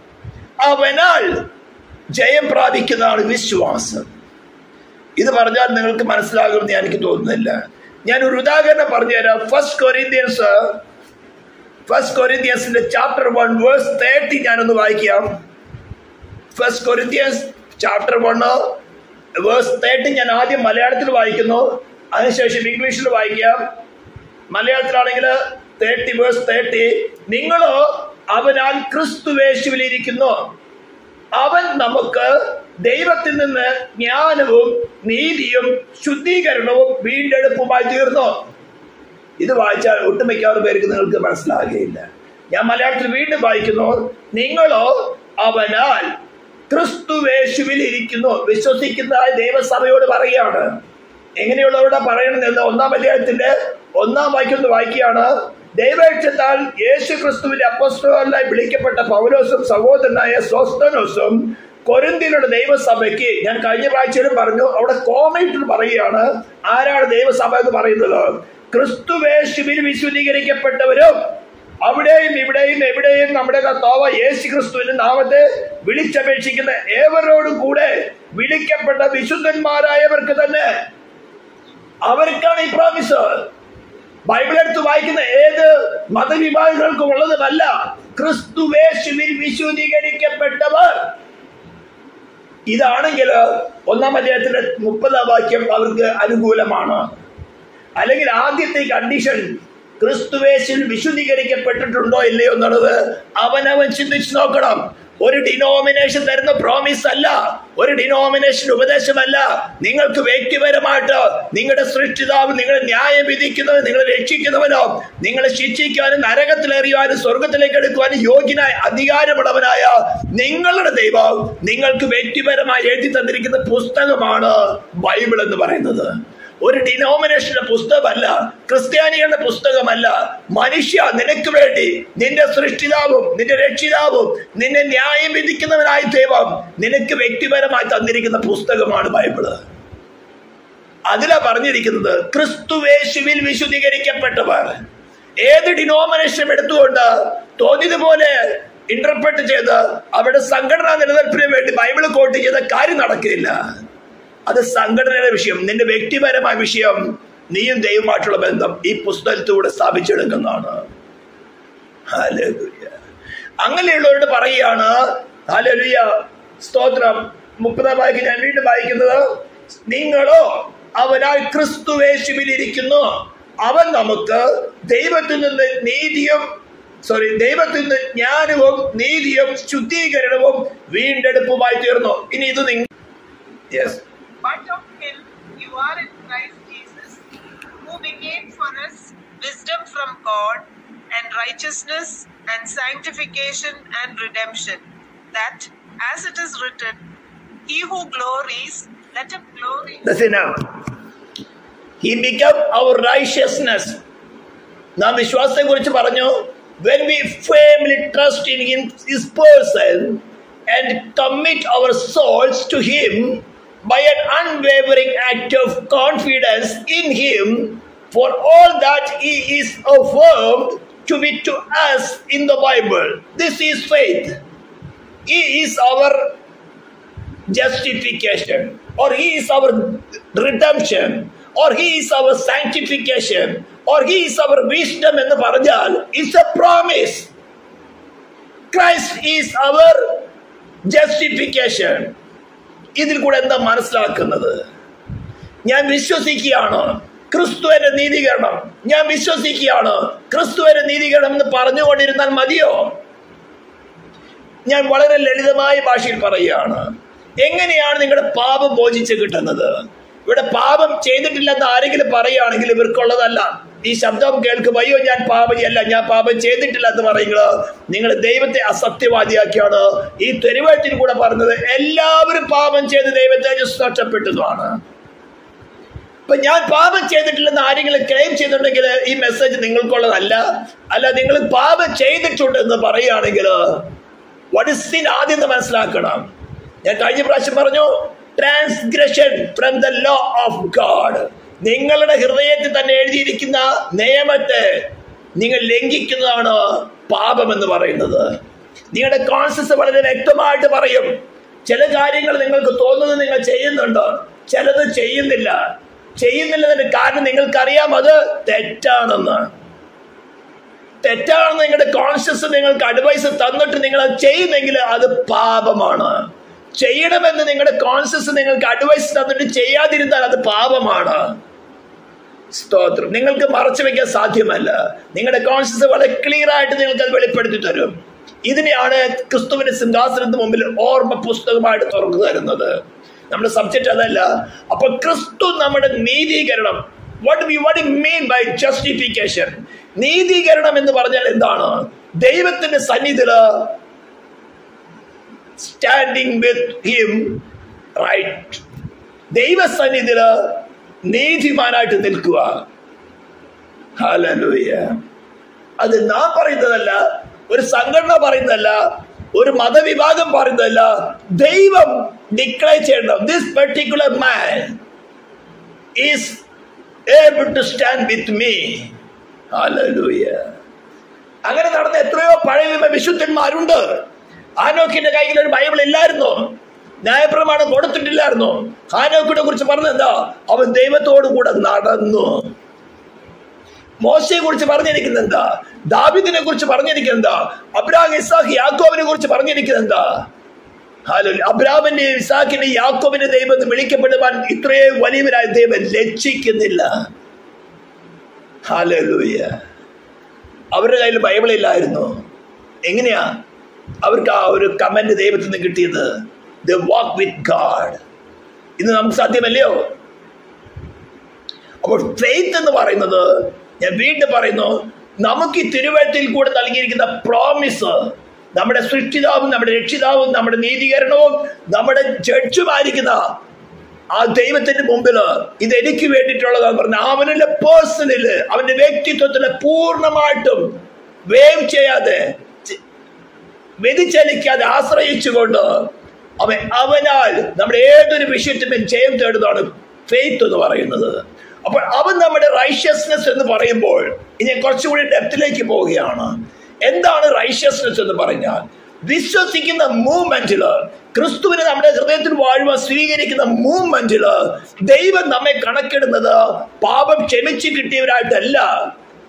അവനാൽ ജയം പ്രാപിക്കുന്നതാണ് വിശ്വാസം ഇത് പറഞ്ഞാൽ നിങ്ങൾക്ക് മനസ്സിലാകുമെന്ന് എനിക്ക് തോന്നുന്നില്ല ഞാൻ ഒരു ഉദാഹരണം പറഞ്ഞുതരാം ഫസ്റ്റ് കൊറിന്ത്യൻസ് ഫസ്റ്റ് കൊറിന്ത്യൻസിന്റെ ചാപ്റ്റർ വൺ വേഴ്സ് തേർട്ടി ഞാനൊന്ന് വായിക്കാം first Corinthians chapter one verse thirty ഞാൻ ആദ്യം മലയാളത്തിൽ വായിക്കുന്നു അതിനുശേഷം ഇംഗ്ലീഷിൽ വായിക്കാം മലയാളത്തിലാണെങ്കിൽ തേർട്ടി വേഴ്സ് തേർട്ടി നിങ്ങളോ അവനാൽ ക്രിസ്തുവേശുവിലിരിക്കുന്നു അവൻ നമുക്ക് ദൈവത്തിൽ നിന്ന് ജ്ഞാനവും നീതിയും ശുദ്ധീകരണവും വീണ്ടെടുപ്പുമായി തീർന്നു ഇത് വായിച്ചാൽ ഒട്ടുമിക്കാറ് പേർക്ക് നിങ്ങൾക്ക് മനസ്സിലാകുകയില്ല ഞാൻ മലയാളത്തിൽ വീണ്ടും വായിക്കുന്നു നിങ്ങളോ അവനാൽ ക്രിസ്തുവേശുവിൽ ഇരിക്കുന്നു വിശ്വസിക്കുന്ന ദൈവസഭയോട് പറയുകയാണ് എങ്ങനെയുള്ളവരുടെ പറയണമെന്ന് ഒന്നാം അധ്യായത്തിന്റെ ഒന്നാം വാക്യം ഒന്ന് വായിക്കുകയാണ് ദൈവേക്ഷത്താൽ യേശു ക്രിസ്തുവിന്റെ അപ്പസ്തോലായി വിളിക്കപ്പെട്ട പൗലോസും സഹോദരനായ സ്വസ്തനോസും കൊരിന്തിലുള്ള ദൈവസഭയ്ക്ക് ഞാൻ കഴിഞ്ഞ പ്രാവശ്യയിലും പറഞ്ഞു അവിടെ കോമേറ്റിൽ പറയുകയാണ് ആരാണ് ദൈവസഭ എന്ന് പറയുന്നത് ക്രിസ്തുവേശുവിൽ വിശുദ്ധീകരിക്കപ്പെട്ടവരും അവിടെയും ഇവിടെയും എവിടെയും നമ്മുടെ കർത്താവ് യേശു ക്രിസ്തുവിന്റെ നാമത്തെ വിളിച്ചപേക്ഷിക്കുന്ന ഏവരോടും കൂടെ വിളിക്കപ്പെട്ട വിശുദ്ധന്മാരായവർക്ക് തന്നെ അവർക്കാണ് ഈ പ്രോമിസ് ബൈബിൾ എടുത്ത് വായിക്കുന്ന ഏത് മതവിഭാഗങ്ങൾക്കും ഉള്ളതുമല്ല ക്രിസ്തുവേശുവിൽ വിശുദ്ധീകരിക്കപ്പെട്ടവർ ഇതാണെങ്കിൽ ഒന്നാം അധ്യായത്തിന്റെ മുപ്പതാം വാക്യം അവർക്ക് അനുകൂലമാണ് അല്ലെങ്കിൽ ആദ്യത്തെ കണ്ടീഷൻ ക്രിസ്തുവേശിൽ വിശുദ്ധീകരിക്കപ്പെട്ടിട്ടുണ്ടോ ഇല്ലയോ എന്നുള്ളത് അവനവൻ ചിന്തിച്ചു നോക്കണം ഒരു ഡിനോമിനേഷൻ തരുന്ന പ്രോമിസ് അല്ല ഒരു ഡിനോമിനേഷൻ ഉപദേശമല്ല നിങ്ങൾക്ക് വ്യക്തിപരമായിട്ട് നിങ്ങളുടെ സൃഷ്ടിതാവ് നിങ്ങളെ ന്യായം വിധിക്കുന്നവൻ നിങ്ങളെ രക്ഷിക്കുന്നവനോ നിങ്ങളെ ശിക്ഷിക്കാനും നരകത്തിലെറിയാനും സ്വർഗത്തിലേക്ക് എടുക്കുവാനും യോഗ്യനായ അധികാരമുള്ളവനായ നിങ്ങളുടെ ദൈവം നിങ്ങൾക്ക് വ്യക്തിപരമായി എഴുതി തന്നിരിക്കുന്ന പുസ്തകമാണ് ബൈബിൾ എന്ന് പറയുന്നത് ഒരു ഡിനോമിനേഷന്റെ പുസ്തകമല്ല ക്രിസ്ത്യാനികളുടെ പുസ്തകമല്ല മനുഷ്യ നിനക്ക് വേണ്ടി നിന്റെ സൃഷ്ടിതാവും നിന്റെ രക്ഷിതാവും നിന്നെ ന്യായം വിധിക്കുന്നവനായ ദൈവം നിനക്ക് വ്യക്തിപരമായി തന്നിരിക്കുന്ന പുസ്തകമാണ് ബൈബിള് അതിലാ പറഞ്ഞിരിക്കുന്നത് ക്രിസ്തുവേശുവിൽ വിശുദ്ധീകരിക്കപ്പെട്ടവർ ഏത് ഡിനോമിനേഷൻ എടുത്തുകൊണ്ട് തോന്നിയതുപോലെ ഇന്റർപ്രറ്റ് ചെയ്ത് അവരുടെ സംഘടനാ നിലനിൽപ്പിന് വേണ്ടി ബൈബിൾ കോട്ട് ചെയ്ത കാര്യം നടക്കില്ല അത് സംഘടനയുടെ വിഷയം നിന്റെ വ്യക്തിപരമായ വിഷയം നീയും ദൈവമായിട്ടുള്ള ബന്ധം ഈ പുസ്തകത്തിലൂടെ സ്ഥാപിച്ചെടുക്കുന്നതാണ് ഹല്ലേലൂയ. അങ്ങനെയുള്ളവരോട് പറയുകയാണ് ഹല്ലേലൂയ സ്തോത്രം മുപ്പതാം വാക്യം ഞാൻ വീണ്ടും വായിക്കുന്നത് നിങ്ങളോ അവനാൽ ക്രിസ്തുവേശുവിൽ ഇരിക്കുന്നു അവൻ നമുക്ക് ദൈവത്തിൽ നിന്ന് നീതിയും സോറി ദൈവത്തിൽ നിന്ന് ജ്ഞാനവും നീതിയും ശുദ്ധീകരണവും വീണ്ടെടുപ്പുമായി തീർന്നു ഇനി ഇത് നിങ്ങൾ yes But of him you are in Christ Jesus, who became for us wisdom from God, and righteousness, and sanctification, and redemption. That, as it is written, He who glories, let him glory. That's enough. He became our righteousness. നാം വിശ്വാസത്തെ കുറിച്ച് പറഞ്ഞു when we firmly trust in him, his person and commit our souls to him by an unwavering act of confidence in him for all that he is affirmed to be to us in the Bible. This is faith. He is our justification, or He is our redemption, or He is our sanctification, or He is our wisdom എന്ന് പറഞ്ഞാൽ it's a promise Christ is our justification ഇതിൽ കൂടെ എന്താ മനസ്സിലാക്കുന്നത് ഞാൻ വിശ്വസിക്കുകയാണ് ക്രിസ്തുവിന്റെ നീതീകരണം ഞാൻ വിശ്വസിക്കുകയാണ് ക്രിസ്തുവിന്റെ നീതീകരണം എന്ന് പറഞ്ഞുകൊണ്ടിരുന്നാൽ മതിയോ ഞാൻ വളരെ ലളിതമായ ഭാഷയിൽ പറയുകയാണ് എങ്ങനെയാണ് നിങ്ങളുടെ പാപം മോചിച്ച് കിട്ടുന്നത് ഇവിടെ പാപം ചെയ്തിട്ടില്ലെന്ന് ആരെങ്കിലും പറയുകയാണെങ്കിൽ ഇവർക്കുള്ളതല്ല ഈ ശബ്ദം കേൾക്കും അയ്യോ ഞാൻ പാപയല്ല ഞാൻ പാപം ചെയ്തിട്ടില്ല എന്ന് പറയുന്നത് നിങ്ങൾ ദൈവത്തെ അസത്യവാദിയാക്കിയാണ് ഈ തെരുവഴത്തിൽ കൂടെ പറഞ്ഞത് എല്ലാവരും പാപം ചെയ്ത് ദൈവത്തെ നഷ്ടപ്പെട്ടതുമാണ് ഇപ്പൊ ഞാൻ പാപം ചെയ്തിട്ടില്ലെന്ന് ആരെങ്കിലും ക്ലെയിം ചെയ്തിട്ടുണ്ടെങ്കിൽ ഈ മെസ്സേജ് നിങ്ങൾക്കുള്ളതല്ല അല്ല നിങ്ങൾ പാപം ചെയ്തിട്ടുണ്ട് എന്ന് പറയുകയാണെങ്കിൽ വാട്ട് ഇസ് സിൻ ആദ്യം ഒന്ന് മനസ്സിലാക്കണം ഞാൻ കഴിഞ്ഞ പ്രാവശ്യം പറഞ്ഞു transgression from the law of God നിങ്ങളുടെ ഹൃദയത്തിൽ തന്നെ എഴുതിയിരിക്കുന്ന നിയമത്തെ നിങ്ങൾ ലംഘിക്കുന്നതാണ് പാപം എന്ന് പറയുന്നത് നിങ്ങളുടെ കോൺഷ്യസ് വളരെ വ്യക്തമായിട്ട് പറയും ചില കാര്യങ്ങൾ നിങ്ങൾക്ക് തോന്നുന്നത് നിങ്ങൾ ചെയ്യുന്നുണ്ട് ചിലത് ചെയ്യുന്നില്ല ചെയ്യുന്നില്ലതിന്റെ കാരണം നിങ്ങൾക്കറിയാം അത് തെറ്റാണെന്ന് തെറ്റാണെന്ന് നിങ്ങളുടെ കോൺഷ്യസ് നിങ്ങൾക്ക് അഡ്വൈസ് തന്നിട്ട് നിങ്ങൾ അത് ചെയ്യുന്നെങ്കിൽ അത് പാപമാണ് ചെയ്യണമെന്ന് നിങ്ങളുടെ കോൺഷ്യസ് നിങ്ങൾക്ക് അഡ്വൈസ് തന്നിട്ട് ചെയ്യാതിരുന്നാൽ അത് പാപമാണ് സ്തോത്രം നിങ്ങൾക്ക് മറച്ചു വെക്കാൻ സാധ്യമല്ല നിങ്ങളുടെ കോൺഷ്യസ് വളരെ ക്ലിയർ ആയിട്ട് നിങ്ങൾക്ക് അത് വെളിപ്പെടുത്തി തരും ഇതിനെയാണ് ക്രിസ്തുവിന്റെ സിംഹാസനത്തിന് മുമ്പിൽ ഓർമ്മ പുസ്തകമായിട്ട് തുറന്നു തരുന്നത് നമ്മുടെ സബ്ജക്റ്റ് അതല്ല അപ്പൊ ക്രിസ്തു നമ്മുടെ നീതീകരണം what we what mean by justification നീതീകരണം എന്ന് പറഞ്ഞാൽ എന്താണ് ദൈവത്തിന്റെ സന്നിധിയില് സ്റ്റാൻഡിങ് വിത്ത് ഹിം റൈറ്റ് ദൈവസന്നിധിയില് നീതിമാനായിട്ട് നിൽക്കുക ഹല്ലേലൂയ അത് നാം പറയുന്നതല്ല ഒരു സംഘടന പറയുന്നതല്ല ഒരു മതവിഭാഗം പറയുന്നതല്ല ദൈവം ഡിക്ലെയർ ചെയ്യണം this particular man is able to stand with me hallelujah അങ്ങനെ നടന്ന എത്രയോ പഴയ നിയമ വിശുദ്ധന്മാരുണ്ട് ആനോക്കിന്റെ കയ്യിൽ ഒരു ബൈബിൾ ഇല്ലായിരുന്നു ന്യായപ്രമാണം കൊടുത്തിട്ടില്ലായിരുന്നു ഹാനോക്കിനെ കുറിച്ച് പറഞ്ഞത് എന്താ അവൻ ദൈവത്തോടു കൂടെ നടന്നു മോശയെ കുറിച്ച് പറഞ്ഞിരിക്കുന്നത് എന്താ ദാവിദിനെ കുറിച്ച് പറഞ്ഞിരിക്കുന്നത് എന്താ അബ്രാഹം ഇസാഖ് യാക്കോബിനെ കുറിച്ച് പറഞ്ഞിരിക്കുന്നത് എന്താ ഹലോ അബ്രാമിന്റെ ഇസാഖിന്റെ യാക്കോബിന്റെ ദൈവം എന്ന് വിളിക്കപ്പെടുവാൻ ഇത്രയും വലിയവരായ ദൈവം ലജ്ജിക്കുന്നില്ല ഹാലൂയ അവരുടെ കയ്യിൽ ബൈബിൾ ഇല്ലായിരുന്നു എങ്ങനെയാ അവർക്ക് ആ ഒരു കമന്റ് ദൈവത്തിൽ നിന്ന് കിട്ടിയത് ദ വാക്ക് വിത്ത് ഗാഡ് ഇന്ന് നമുക്ക് സാധ്യമല്ലയോ അപ്പോൾ ഫെയ്ത്ത് എന്ന് പറയുന്നത് ഞാൻ വീണ്ടും പറയുന്നു നമുക്ക് ഈ തിരുവഴുത്തിൽ കൂടെ നൽകിയിരിക്കുന്ന പ്രോമിസ് നമ്മുടെ സൃഷ്ടിതാവും നമ്മുടെ രക്ഷിതാവും നമ്മുടെ നീതീകരണവും നമ്മുടെ ജഡ്ജുമായിരിക്കുന്ന ആ ദൈവത്തിന്റെ മുമ്പില് ഇത് എനിക്ക് വേണ്ടിയിട്ടുള്ളതാന്ന് പറഞ്ഞ അവനുള്ള പേഴ്സണല് അവന്റെ വ്യക്തിത്വത്തില് പൂർണ്ണമായിട്ടും വേവ് ചെയ്യാതെ ചെ- വ്യതിചലിക്കാതെ ആശ്രയിച്ചുകൊണ്ട് അവൻ അവനാൽ നമ്മുടെ ഏതൊരു വിഷയത്തിലും ജയം തേടുന്നതാണ് ഫെയ്ത്ത് എന്ന് പറയുന്നത് അപ്പോൾ അവൻ നമ്മുടെ റൈഷ്യസ്നെസ് എന്ന് പറയുമ്പോൾ ഇനി കുറച്ചുകൂടി ഡെപ്തിലേക്ക് പോവുകയാണ് എന്താണ് റൈഷ്യസ്നെസ് എന്ന് പറഞ്ഞാൽ വിശ്വസിക്കുന്ന മൂവ്മെന്റില് ക്രിസ്തുവിനെ നമ്മുടെ ഹൃദയത്തിൽ വാഴുവാൻ സ്വീകരിക്കുന്ന മൂവ്മെന്റില് ദൈവം നമ്മെ കണക്കിടുന്നത് പാപം ക്ഷമിച്ച് കിട്ടിയവരായിട്ടല്ല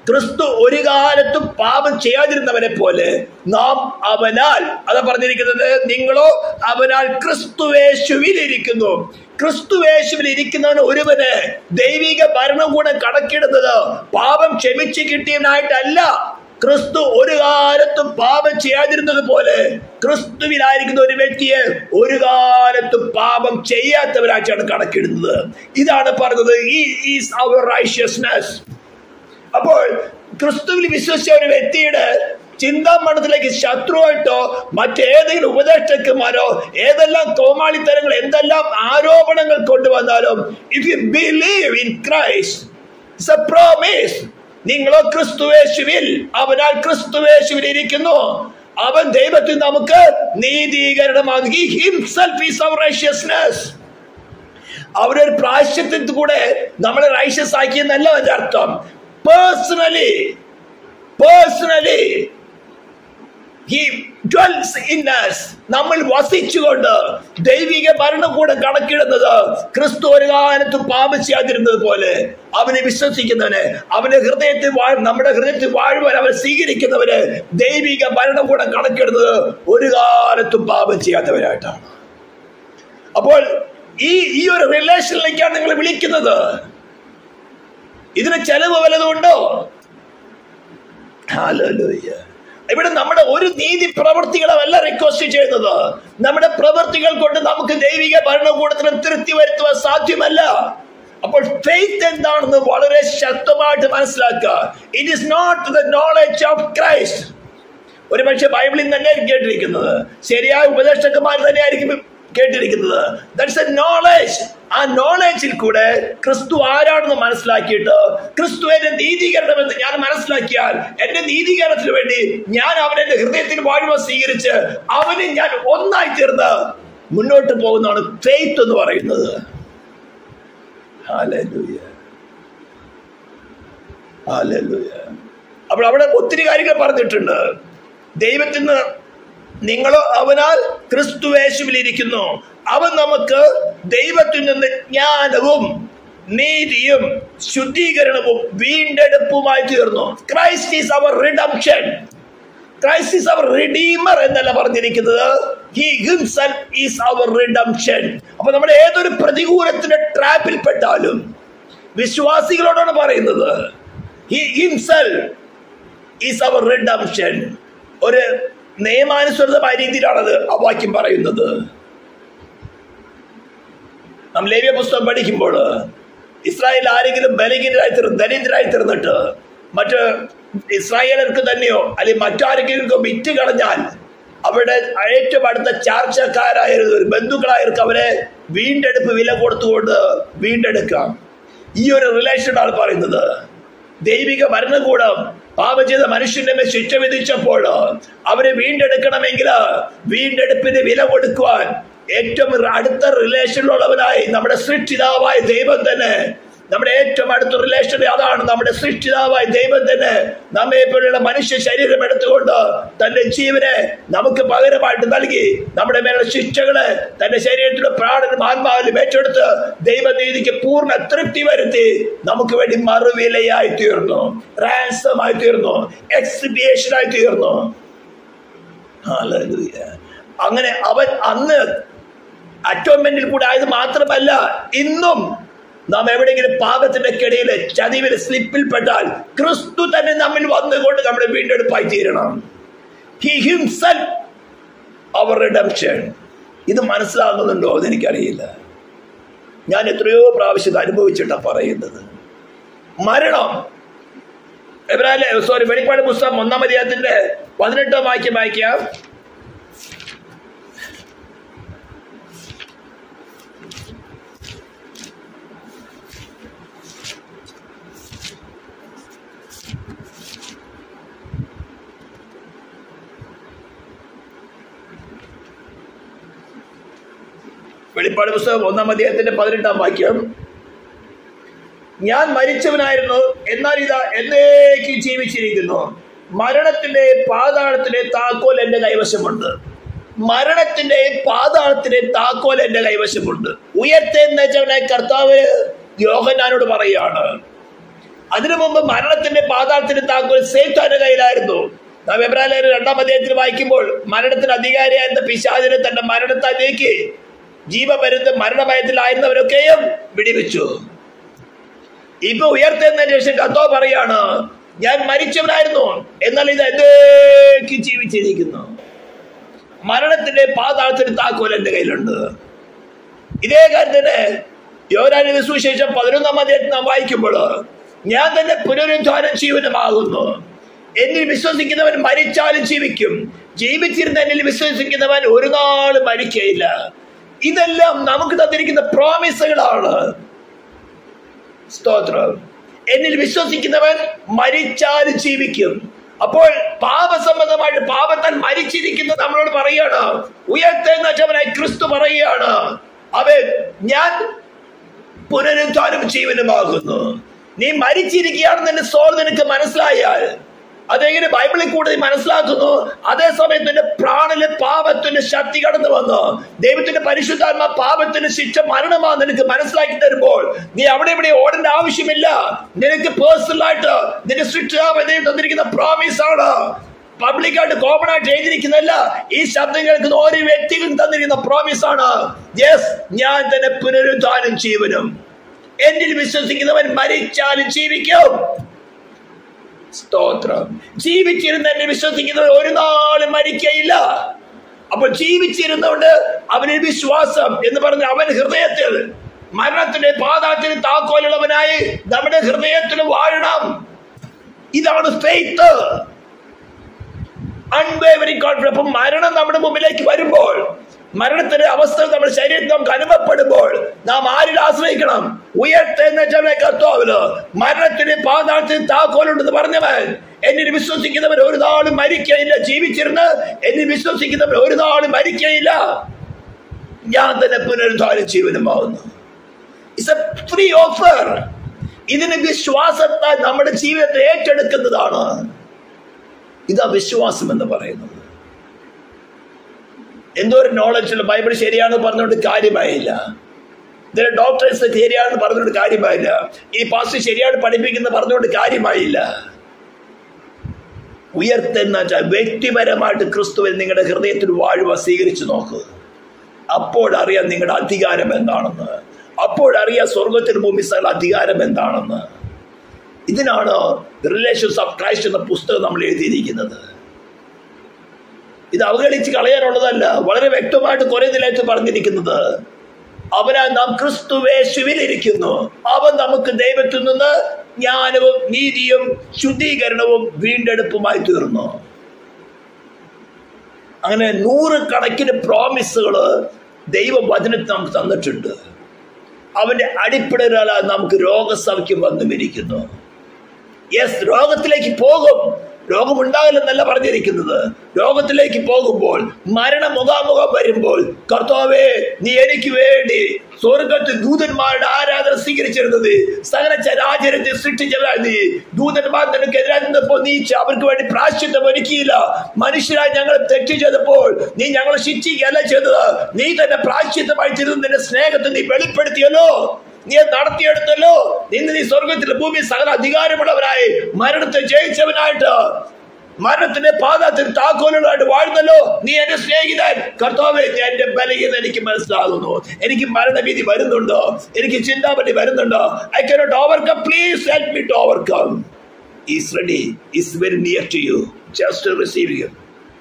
ക്രിസ്തു ഒരു കാലത്തും പാപം ചെയ്യാതിരുന്നവനെ പോലെ നാം അവനാൽ അതാ പറഞ്ഞിരിക്കുന്നത് നിങ്ങളോ അവനാൽ ക്രിസ്തുവേശുവിൽ ഇരിക്കുന്നു ക്രിസ്തുവേശുവിൽ ഇരിക്കുന്നവന് ഒരുവന് ദൈവിക ഭരണകൂടം കണക്കിടുന്നത് പാപം ക്ഷമിച്ച് കിട്ടിയവനായിട്ടല്ല ക്രിസ്തു ഒരു കാലത്തും പാപം ചെയ്യാതിരുന്നത് പോലെ ക്രിസ്തുവിലായിരിക്കുന്ന ഒരു വ്യക്തിയെ ഒരു കാലത്തും പാപം ചെയ്യാത്തവരായിട്ടാണ് കണക്കിടുന്നത് ഇതാണ് പറഞ്ഞത് ഈ ഈസ് അവർ റൈഷ്യസ്നെസ് അപ്പോൾ ക്രിസ്തുവിൽ വിശ്വസിച്ച ഒരു വ്യക്തിയുടെ ചിന്താമണ്ഡലത്തിലേക്ക് ശത്രുവായിട്ടോ മറ്റേതെങ്കിലും ഉപദേഷ്ടന്മാരോ ഏതെല്ലാം കോമാളിത്തരങ്ങൾ എന്തെല്ലാം ആരോപണങ്ങൾ കൊണ്ടുവന്നാലും if you believe in Christ it's a promise നിങ്ങളോ ക്രിസ്തുവേശുവിൽ അവനാൽ ക്രിസ്തുവേശുവിൽ ഇരിക്കുന്നു അവൻ ദൈവത്തിൽ നമുക്ക് നീതീകരണമാകി ഹിംസെൽഫ് ഈസ് അവർ റൈഷ്യസ്നെസ് അവരൊരു പ്രായശ്യത്തിൽ കൂടെ നമ്മളെ റൈഷ്യസ് ആക്കിയെന്നല്ല അതിന്റെ അർത്ഥം personally personally He dwells in us. നമ്മൾ വസിച്ചുകൊണ്ട് ദൈവിക ഭരണകൂടം കണക്കിടുന്നത് ക്രിസ്തു ഒരു കാലത്ത് പാപം ചെയ്യാതിരുന്നത് പോലെ അവനെ വിശ്വസിക്കുന്നവന് അവന്റെ ഹൃദയത്തിൽ വാഴ നമ്മുടെ ഹൃദയത്തിൽ വാഴുവാൻ അവനെ സ്വീകരിക്കുന്നവന് ദൈവിക ഭരണകൂടം കണക്കിടുന്നത് ഒരു കാലത്തും പാപം ചെയ്യാത്തവരായിട്ടാണ് അപ്പോൾ ഈ ഈ ഒരു റിലേഷനിലേക്കാണ് നിങ്ങൾ വിളിക്കുന്നത് ഇതിന് ചെലവ് വല്ലതുണ്ടോ Hallelujah. ഇവിടെ നമ്മുടെ ഒരു നീതി പ്രവർത്തികളല്ല റിക്വസ്റ്റ് ചെയ്യുന്നത് നമ്മുടെ പ്രവർത്തികൾ കൊണ്ട് നമുക്ക് ദൈവിക ഭരണകൂടത്തിന് തൃപ്തി വരുത്തുവാൻ സാധ്യമല്ല അപ്പോൾ ഫെയ്ത്ത് എന്താണെന്ന് വളരെ ശക്തമായിട്ട് മനസ്സിലാക്കുക it is not the knowledge of Christ ഒരു പക്ഷേ ബൈബിളിൽ തന്നെ കേട്ടിരിക്കുന്നത് ശരിയായ ഉപദേഷ്ടന്മാർ തന്നെയായിരിക്കും കേട്ടിരിക്കുന്നത് ദാറ്റ്സ് എ നോളജ് ആ നോളജിൽ കൂടെ ക്രിസ്തു ആരാണെന്ന് മനസ്സിലാക്കിയിട്ട് ക്രിസ്തു എന്റെ നീതീകരണമെന്ന് ഞാൻ മനസ്സിലാക്കിയാൽ എന്റെ നീതീകരണത്തിന് വേണ്ടി ഞാൻ അവനെ എന്റെ ഹൃദയത്തിൽ വാഴുവ സ്വീകരിച്ച് അവന് ഞാൻ ഒന്നായി തീർന്ന് മുന്നോട്ട് പോകുന്നതാണ് ഫെയ്ത്ത് എന്ന് പറയുന്നത് Hallelujah. Hallelujah. അപ്പോൾ അവിടെ ഒത്തിരി കാര്യങ്ങൾ പറഞ്ഞിട്ടുണ്ട് ദൈവത്തിൽ നിന്ന് നിങ്ങളോ അവനാൽ ക്രിസ്തുവേശുവിൽ ഇരിക്കുന്നു അവൻ നമുക്ക് ദൈവത്തിൽ നിന്ന് ജ്ഞാനവും നീതിയും ശുദ്ധീകരണവും വീണ്ടെടുപ്പുമായി തീർന്നു Christ is our redemption Christ is our redeemer എന്നല്ല പറഞ്ഞിരിക്കുന്നത് he himself is our redemption അപ്പൊ നമ്മുടെ ഏതൊരു പ്രതികൂലത്തിന്റെ ട്രാപ്പിൽ പെട്ടാലും വിശ്വാസികളോടാണ് പറയുന്നത് he himself is our redemption ഒരു നിയമാനുസൃതമായ രീതിയിലാണത് ആ വാക്യം പറയുന്നത് നാം ലേവ്യ പുസ്തകം പഠിക്കുമ്പോൾ ഇസ്രായേൽ ആരെങ്കിലും ബലഹീനരായി തീർന്ന് ദരിദ്രരായി തീർന്നിട്ട് മറ്റ് ഇസ്രായേലർക്ക് തന്നെയോ അല്ലെങ്കിൽ മറ്റാരെങ്കിലും വിറ്റ് കളഞ്ഞാൽ അവരുടെ ഏറ്റവും അടുത്ത ചാർച്ചക്കാരായ ഒരു ബന്ധുക്കളായിരിക്കും അവരെ വീണ്ടെടുപ്പ് വില കൊടുത്തുകൊണ്ട് വീണ്ടെടുക്കാം ഈ ഒരു റിലേഷനാണ് പറയുന്നത് ദൈവിക ഭരണകൂടം പാപം ചെയ്ത മനുഷ്യന്റെ മേൽ ശിക്ഷ വിധിച്ചപ്പോൾ അവരെ വീണ്ടെടുക്കണമെങ്കിൽ വീണ്ടെടുപ്പിന് വില കൊടുക്കുവാൻ ഏറ്റവും അടുത്ത റിലേഷനിലുള്ളവനായി നമ്മുടെ സൃഷ്ടിതാവായ ദൈവം തന്നെ നമ്മുടെ ഏറ്റവും അടുത്ത റിലേഷൻ അതാണ് നമ്മുടെ സൃഷ്ടിതാവായ ദൈവം തന്നെ നമ്മെ പോലുള്ള മനുഷ്യ ശരീരം എടുത്തുകൊണ്ട് തന്റെ ജീവനെ നമുക്ക് പകരമായിട്ട് നൽകി നമ്മുടെ മേലുള്ള ശിക്ഷകള് തന്റെ ശരീരത്തിലെ പ്രാണനും ആത്മാവിലും ഏറ്റെടുത്ത് ദൈവനീതിക്ക് പൂർണ്ണ തൃപ്തി വരുത്തി നമുക്ക് വേണ്ടി മറുവിലയായി തീർന്നു റാൻസമായി തീർന്നു എക്സിബിയേഷൻ ആയി തീർന്നു Hallelujah. അങ്ങനെ അവൻ അന്ന് അറ്റോൺമെന്റിൽ കൂടെ ആയത് മാത്രമല്ല ഇന്നും നാം എവിടെയെങ്കിലും പാപത്തിന്റെ കിടയിൽ ചതിവിൽ സ്ലിപ്പിൽ പെട്ടാൽ ക്രിസ്തു തന്നെ നമ്മിൽ വന്നുകൊണ്ട് നമ്മുടെ വീണ്ടെടുപ്പായി തീരണം ഹി ഹിംസെൽഫ് അവർ റിഡംഷൻ ഇത് മനസ്സിലാകുന്നുണ്ടോ എന്ന് എനിക്കറിയില്ല ഞാൻ എത്രയോ പ്രാവശ്യം ഇത് അനുഭവിച്ചിട്ടാണ് പറയുന്നത് മരണം എബ്രാലെ സോറി വെളിപ്പാട് പുസ്തകം ഒന്നാം അധ്യായത്തിന്റെ പതിനെട്ടാം വാക്യം വായിക്കാം വെളിപ്പാട് പുസ്തകം ഒന്നാം അധ്യായത്തിന്റെ പതിനെട്ടാം വാക്യം ഞാൻ മരിച്ചവനായിരുന്നു എന്നാൽ ഇതാ എന്നേക്കും ജീവിച്ചിരിക്കുന്നു മരണത്തിന്റെ പാതാളത്തിന്റെ താക്കോൽ എന്റെ കൈവശമുണ്ട് മരണത്തിന്റെ പാതാളത്തിന്റെ താക്കോൽ എന്റെ കൈവശമുണ്ട് ഉയർത്തെന്നവനായ കർത്താവ് യോഹനാനോട് പറയുകയാണ് അതിനു മുമ്പ് മരണത്തിന്റെ പാതാളത്തിന്റെ താക്കോൽ സേത്താന്റെ കയ്യിലായിരുന്നു നാം എബ്രാഹിം രണ്ടാം അധ്യായത്തിൽ വായിക്കുമ്പോൾ മരണത്തിന് അധികാരിയായിരുന്ന പിശാചിനെ തന്റെ മരണത്താൽ നീക്കി ജീവമരുന്ന് മരണഭയത്തിലായിരുന്നവരൊക്കെയും വിടിവിച്ചു ഇപ്പൊ ഉയർത്തുന്നതിന് ശേഷം കത്തോ പറയാണ് ഞാൻ മരിച്ചവനായിരുന്നു എന്നാൽ ഇത് എന്നേക്ക് ജീവിച്ചിരിക്കുന്നു മരണത്തിന്റെ പാതാളത്തിന് താക്കോൽ എന്റെ കയ്യിലുണ്ട് ഇതേ കാര്യത്തിന് യോരാനിന്റെ സുവിശേഷം പതിനൊന്നാം അധ്യായത്തിൽ നാം വായിക്കുമ്പോൾ ഞാൻ തന്നെ പുനരുദ്ധാനം ജീവനമാകുന്നു എന്നിൽ വിശ്വസിക്കുന്നവൻ മരിച്ചാലും ജീവിക്കും ജീവിച്ചിരുന്ന എന്നിൽ വിശ്വസിക്കുന്നവൻ ഒരു നാളും മരിക്കയില്ല ഇതെല്ലാം നമുക്ക് തന്നിരിക്കുന്ന പ്രോമിസുകളാണ് സ്തോത്രം എന്നിൽ വിശ്വസിക്കുന്നവൻ മരിച്ചാലും ജീവിക്കും അപ്പോൾ പാപസംബന്ധമായിട്ട് പാപത്താൽ മരിച്ചിരിക്കുന്ന നമ്മളോട് പറയാണ് ഉയർത്തെന്നവനായി ക്രിസ്തു പറയുകയാണ് അവൻ ഞാൻ പുനരുദ്ധാനം ജീവനുമാകുന്നു നീ മരിച്ചിരിക്കുകയാണെന്ന് എന്റെ സോൾ നിനക്ക് മനസ്സിലായാൽ അതെങ്ങനെ ബൈബിളിൽ കൂടെ നീ മനസ്സിലാക്കുന്നു അതേസമയം നിന്റെ പ്രാണിലെ പാപത്തിന്റെ ശക്തി കടന്നു വന്നു ദൈവത്തിന്റെ പരിശുദ്ധാത്മ പാപത്തിന്റെ ശിക്ഷ മരണമാ നിനക്ക് മനസ്സിലാക്കി തരുമ്പോൾ നീ അവിടെ ഇവിടെ ഓടേണ്ട ആവശ്യമില്ല നിനക്ക് പേഴ്സണൽ ആയിട്ട് നിന്റെ സൃഷ്ടാവ് ദൈവം തന്നിരിക്കുന്ന പ്രോമിസ് ആണ് പബ്ലിക്കായിട്ട് കോമൺ ആയിട്ട് എഴുതിയിരിക്കുന്നല്ല ഈ ശബ്ദം കേൾക്കുന്ന ഓരോ വ്യക്തിക്കും തന്നിരിക്കുന്ന പ്രോമിസ് ആണ് യെസ് ഞാൻ തന്നെ പുനരുദ്ധാനം ജീവനും എന്നിൽ വിശ്വസിക്കുന്നവൻ മരിച്ചാലും ജീവിക്കും സ്തോത്രം ജീവിച്ചിരുന്ന എന്നെ വിശ്വസിക്കുന്നവർ ഒരു നാളും മരിക്കയില്ല അപ്പോൾ ജീവിച്ചിരുന്നുകൊണ്ട് അവനിൽ വിശ്വാസം എന്ന് പറഞ്ഞ അവൻ ഹൃദയത്തിൽ മരണത്തിന്റെ പാതാത്തിന് താക്കോലുള്ളവനായി നമ്മുടെ ഹൃദയത്തിൽ വാഴണം ഇതാണ് ഫെയ്ത്ത് അൺവേവറിംഗ് കോൺഫിഡൻസ് അപ്പം മരണം നമ്മുടെ മുമ്പിലേക്ക് വരുമ്പോൾ മരണത്തിന്റെ അവസ്ഥ നമ്മുടെ ശരീരത്തിൽ നമുക്ക് അനുഭവപ്പെടുമ്പോൾ നാം ആരിൽ ആശ്രയിക്കണം ഉയർത്തെന്ന കർത്താവില് മരണത്തിന് പാതാളത്തിന് താക്കോലുണ്ടെന്ന് പറഞ്ഞവൻ എന്നിൽ വിശ്വസിക്കുന്നവൻ ഒരു നാളും മരിക്കയില്ല ജീവിച്ചിരുന്ന് എന്നിൽ വിശ്വസിക്കുന്നവൻ ഒരു നാളും മരിക്കയില്ല ഞാൻ തന്നെ പുനരുദ്ധാരം ജീവനമാവുന്നു ഇറ്റ്സ് എ ഫ്രീ ഓഫർ ഇതിന് വിശ്വാസത്താൽ നമ്മുടെ ജീവിതത്തെ ഏറ്റെടുക്കുന്നതാണ് ഇതാ വിശ്വാസം എന്ന് പറയുന്നത് എന്തോ ഒരു നോളജുള്ള ബൈബിൾ ശരിയാണെന്ന് പറഞ്ഞുകൊണ്ട് കാര്യമായില്ല ഇതിലെ ഡോക്ടേഴ്സ് ശരിയാണെന്ന് പറഞ്ഞുകൊണ്ട് കാര്യമായില്ല ഈ പാസ്റ്റ് ശരിയാണ് പഠിപ്പിക്കുന്നത് പറഞ്ഞുകൊണ്ട് കാര്യമായില്ല ഉയർത്തെന്ന വെച്ചാൽ വ്യക്തിപരമായിട്ട് ക്രിസ്തുവിൽ നിങ്ങളുടെ ഹൃദയത്തിൽ വാഴുവ സ്വീകരിച്ചു നോക്ക് അപ്പോഴറിയാം നിങ്ങളുടെ അധികാരം എന്താണെന്ന് അപ്പോഴറിയാം സ്വർഗത്തിന് ഭൂമി സ്ഥല അധികാരം എന്താണെന്ന് ഇതിനാണ് റിലേഷൻസ് ഓഫ് ക്രൈസ്റ്റ് എന്ന പുസ്തകം നമ്മൾ എഴുതിയിരിക്കുന്നത് ഇത് അവഗണിച്ച് കളയാനുള്ളതല്ല വളരെ വ്യക്തമായിട്ട് കുറെ നിലയത്ത് പറഞ്ഞിരിക്കുന്നത് അവനാ നാം ക്രിസ്തുവേശുവിലിരിക്കുന്നു അവൻ നമുക്ക് ദൈവത്തിൽ നിന്ന് ജ്ഞാനവും നീതിയും ശുദ്ധീകരണവും വീണ്ടെടുപ്പുമായി തീർന്നു അങ്ങനെ നൂറുകണക്കിന് പ്രോമിസുകള് ദൈവവചനത്തിൽ നമുക്ക് തന്നിട്ടുണ്ട് അവന്റെ അടിപ്പിടലാൽ നമുക്ക് രോഗസൗഖ്യം വന്നുമിരിക്കുന്നു യെസ് രോഗത്തിലേക്ക് പോകും രോഗമുണ്ടാകില്ലെന്നല്ല പറഞ്ഞിരിക്കുന്നത് രോഗത്തിലേക്ക് പോകുമ്പോൾ മരണം മുഖാമുഖം വരുമ്പോൾ കർത്താവേ നീ എനിക്ക് വേണ്ടി സ്വർഗത്തിൽ ദൂതന്മാരുടെ ആരാധന സ്വീകരിച്ചിരുന്നത് സകല ചരാചരത്തെ സൃഷ്ടിച്ചവരായി നീ ദൂതന്മാർ നിനക്കെതിരായി നിന്നപ്പോൾ നീ അവർക്ക് വേണ്ടി പ്രാശ്ചിത്വം ഒരുക്കിയില്ല മനുഷ്യരായി ഞങ്ങൾ തെറ്റ് ചെയ്തപ്പോൾ നീ ഞങ്ങളെ ശിക്ഷിക്കുകയല്ല ചെയ്തത് നീ തന്നെ പ്രാശ്ചിത്തമായി ചെയ്തത് നിന്റെ സ്നേഹത്തെ നീ വെളിപ്പെടുത്തിയല്ലോ നീ അത് നടത്തിയെടുത്തല്ലോ ഇന്ന് നീ സ്വർഗത്തിലെ ഭൂമി സകല അധികാരമുള്ളവരായി മരണത്തെ ജയിച്ചവനായിട്ട് മരണത്തിന്റെ പാദത്തിൽ താക്കോലുകളായിട്ട് വാഴുന്നല്ലോ നീ എന്റെ സ്നേഹിതൻ കർത്താവെ നീ എന്റെ ബലഹീനത എനിക്ക് മനസ്സിലാകുന്നു എനിക്ക് മരണഭീതി വരുന്നുണ്ടോ എനിക്ക് ചിന്താപതി വരുന്നുണ്ടോ I cannot overcome please help me to overcome is ready is very near to you just receive you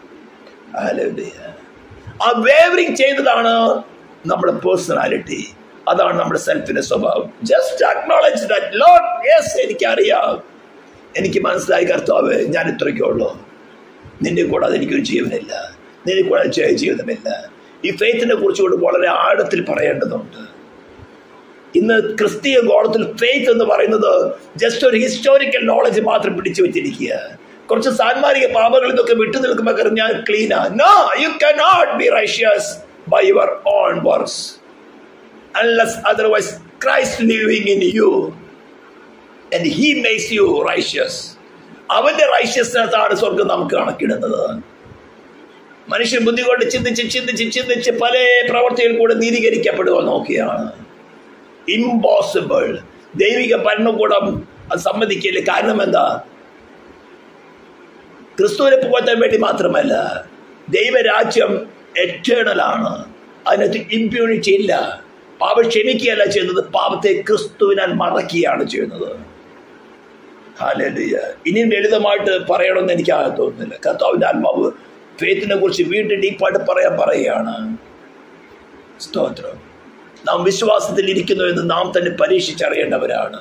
ആ വേവറിങ് ചെയ്തതാണ് നമ്മുടെ പേഴ്സണാലിറ്റി അതാണ് നമ്മുടെ സെൽഫിന്റെ സ്വഭാവം just acknowledge that Lord yes എനിക്കറിയാം എനിക്ക് മനസ്സിലായി കർത്താവ് ഞാൻ ഇത്രയ്ക്കേ ഉള്ളൂ നിന്നെ കൂടാതെ എനിക്കൊരു ജീവനില്ല നിന്നെ കൂടാതെ ജയ ജീവിതമില്ല ഈ ഫെയ്ത്തിനെ കുറിച്ചുകൊണ്ട് വളരെ ആഴത്തിൽ പറയേണ്ടതുണ്ട് ഇന്ന് ക്രിസ്തീയ ഗോളത്തിൽ ഫെയ്ത്ത് എന്ന് പറയുന്നത് ജസ്റ്റ് ഒരു ഹിസ്റ്റോറിക്കൽ നോളജ് മാത്രം പിടിച്ചു വെച്ചിരിക്കുക കുറച്ച് സാൻമാരിക പാപങ്ങളിൽ നിന്നൊക്കെ വിട്ടു നിൽക്കുമ്പോൾ ഞാൻ ക്ലീനാ no you cannot be righteous by your own works unless otherwise Christ living in you and he makes you righteous അവന്റെ റൈഷ്യസ്നെസ് ആണ് സ്വർഗം നമുക്ക് കണക്കിടുന്നത് മനുഷ്യൻ ബുദ്ധി കൊണ്ട് ചിന്തിച്ച് ചിന്തിച്ച് ചിന്തിച്ച് പല പ്രവർത്തികൾ കൂടെ നീതീകരിക്കപ്പെടുക നോക്കിയാണ് ഇമ്പോസിബിൾ ദൈവിക ഭരണകൂടം അത് സമ്മതിക്കില്ല കാരണം എന്താ ക്രിസ്തുവിനെ പുകഴ്ത്താൻ വേണ്ടി മാത്രമല്ല ദൈവരാജ്യം എറ്റേണൽ ആണ് അതിനകത്ത് ഇമ്പ്യൂണിറ്റി ഇല്ല പാപം ക്ഷമിക്കുകയല്ല ചെയ്യുന്നത് പാപത്തെ ക്രിസ്തുവിനാൽ മറക്കുകയാണ് ചെയ്യുന്നത് ഹാലലുയ ഇനിയും ലളിതമായിട്ട് പറയണമെന്ന് എനിക്ക് ആകെ തോന്നുന്നില്ല കർത്താവിന്റെ ആത്മാവ് ഫേത്തിനെ കുറിച്ച് വീണ്ടും ഡീപ്പായിട്ട് പറയാൻ പറയുകയാണ് സ്തോത്രം നാം വിശ്വാസത്തിൽ ഇരിക്കുന്നു എന്ന് നാം തന്നെ പരീക്ഷിച്ചറിയേണ്ടവരാണ്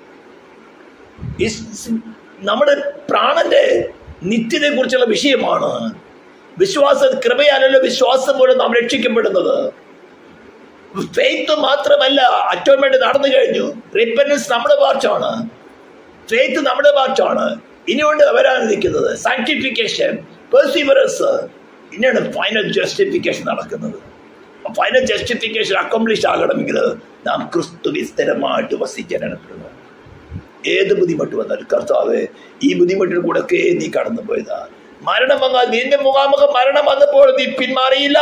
ഈ സ് നമ്മുടെ പ്രാണന്റെ നിത്യതയെ കുറിച്ചുള്ള വിഷയമാണ് വിശ്വാസ കൃപയാലല്ലോ വിശ്വാസം മൂലം നാം രക്ഷിക്കപ്പെടുന്നത് ഫെയ്ത്ത് മാത്രമല്ല അറ്റോൺമെന്റ് നടന്നു കഴിഞ്ഞു റിപ്പൻസ് നമ്മുടെ പാർട്ടാണ് ഫെയ്ത്ത് നമ്മുടെ പാർട്ടാണ് ഇനിയുണ്ട് വരാനിരിക്കുന്നത് സാങ്ക്ടിഫിക്കേഷൻ പെർസിവറൻസ് ഇനിയാണ് ഫൈനൽ ജസ്റ്റിഫിക്കേഷൻ നടക്കുന്നത് ഫൈനൽ ജസ്റ്റിഫിക്കേഷൻ അക്കംപ്ലിഷ് ആകണമെങ്കിൽ നാം ക്രിസ്തുവിൽ സ്ഥിരമായിട്ട് വസിക്കാനാണ് പെടുന്നത് ഏത് ബുദ്ധിമുട്ട് വന്നാലും കർത്താവ് ഈ ബുദ്ധിമുട്ടിൽ കൂടെ ഒക്കെ നീ കടന്നു പോയതാ മരണം വന്നാൽ നിന്റെ മുഖാമുഖം മരണം വന്നപ്പോൾ നീ പിന്മാറിയില്ല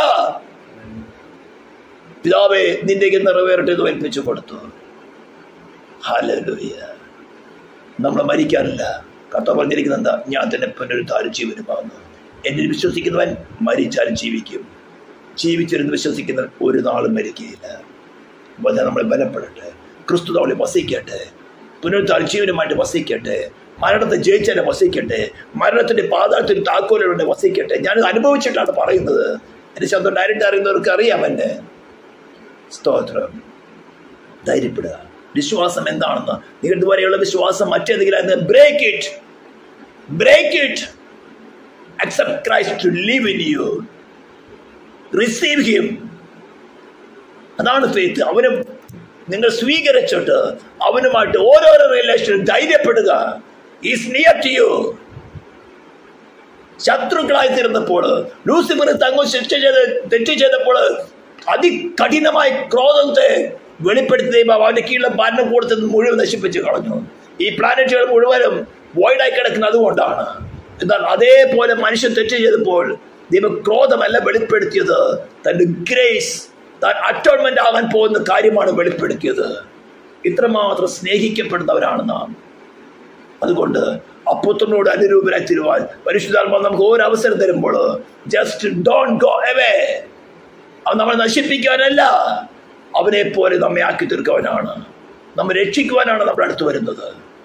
പിതാവേ നിന്റെ നിറവേറട്ടെ എന്ന് ഏൽപ്പിച്ചു കൊടുത്തു ഹല്ലേലൂയ നമ്മൾ മരിക്കാറില്ല കർത്താവ് പറഞ്ഞിരിക്കുന്നത് എന്താ ഞാൻ തന്നെ പുനരുദ്ധാരം ജീവനുമാകുന്നു എന്നിൽ വിശ്വസിക്കുന്നവൻ മരിച്ചാലും ജീവിക്കും ജീവിച്ചിരുന്ന് വിശ്വസിക്കുന്നവൻ ഒരു നാളും മരിക്കുകയില്ല അപ്പോൾ ഞാൻ നമ്മളെ ബലപ്പെടട്ടെ ക്രിസ്തു നമ്മളെ വസിക്കട്ടെ പുനരുദ്ധാര ജീവനുമായിട്ട് വസിക്കട്ടെ മരണത്തെ ജയിച്ചാലെ വസിക്കട്ടെ മരണത്തിന്റെ പാതാളത്തിൽ താക്കോലുകളുടെ വസിക്കട്ടെ ഞാനത് അനുഭവിച്ചിട്ടാണ് പറയുന്നത് എൻ്റെ ശബ്ദം ഡയറക്റ്റ് അറിയുന്നവർക്ക് അറിയാം എന്നെ സ്തോത്രം ധൈര്യപ്പെടുക വിശ്വാസം എന്താണെന്ന് നിങ്ങൾ ഇതുവരെയുള്ള വിശ്വാസം മറ്റേതെങ്കിലും break it break it accept Christ to live in you receive him അതാണ് ഫെയ്ത്ത് അവനും നിങ്ങൾ സ്വീകരിച്ചിട്ട് അവനുമായിട്ട് ഓരോരോ റിലേഷനും ധൈര്യപ്പെടുക ഈസ് നിയർ ടു യു ശത്രുക്കളായി തീർന്നപ്പോൾ ലൂസിഫർ തങ്ങോ ശിക്ഷ ചെയ്ത് തെറ്റ് ചെയ്തപ്പോൾ അതികഠിനമായ ക്രോധത്തെ വെളിപ്പെടുത്തി ദൈവം അവന്റെ കീഴിലെ ഭരണകൂടത്തിൽ നിന്ന് മുഴുവൻ നശിപ്പിച്ച് കളഞ്ഞു ഈ പ്ലാനറ്റുകൾ മുഴുവനും വോയിഡായി കിടക്കുന്നത് അതുകൊണ്ടാണ് എന്നാൽ അതേപോലെ മനുഷ്യൻ തെറ്റ് ചെയ്തപ്പോൾ ദൈവം ക്രോധമല്ല വെളിപ്പെടുത്തിയത് തന്റെ ഗ്രേസ് താൻ അറ്റോൺമെന്റ് ആകാൻ പോകുന്ന കാര്യമാണ് വെളിപ്പെടുത്തിയത് ഇത്രമാത്രം സ്നേഹിക്കപ്പെടുന്നവരാണ് നാം അതുകൊണ്ട് അപ്പുത്രനോട് അനുരൂപരായി തീരുവാൻ പരിശുദ്ധാത്മാവ് നമുക്ക് ഓരോ അവസരം തരുമ്പോൾ ജസ്റ്റ് ഡോൺ ഗോ എവേ അവൻ നമ്മളെ നശിപ്പിക്കാനല്ല അവനെ പോലെ നമ്മെ ആക്കി തീർക്കുവാനാണ് നമ്മെ രക്ഷിക്കുവാനാണ് നമ്മുടെ അടുത്ത് വരുന്നത്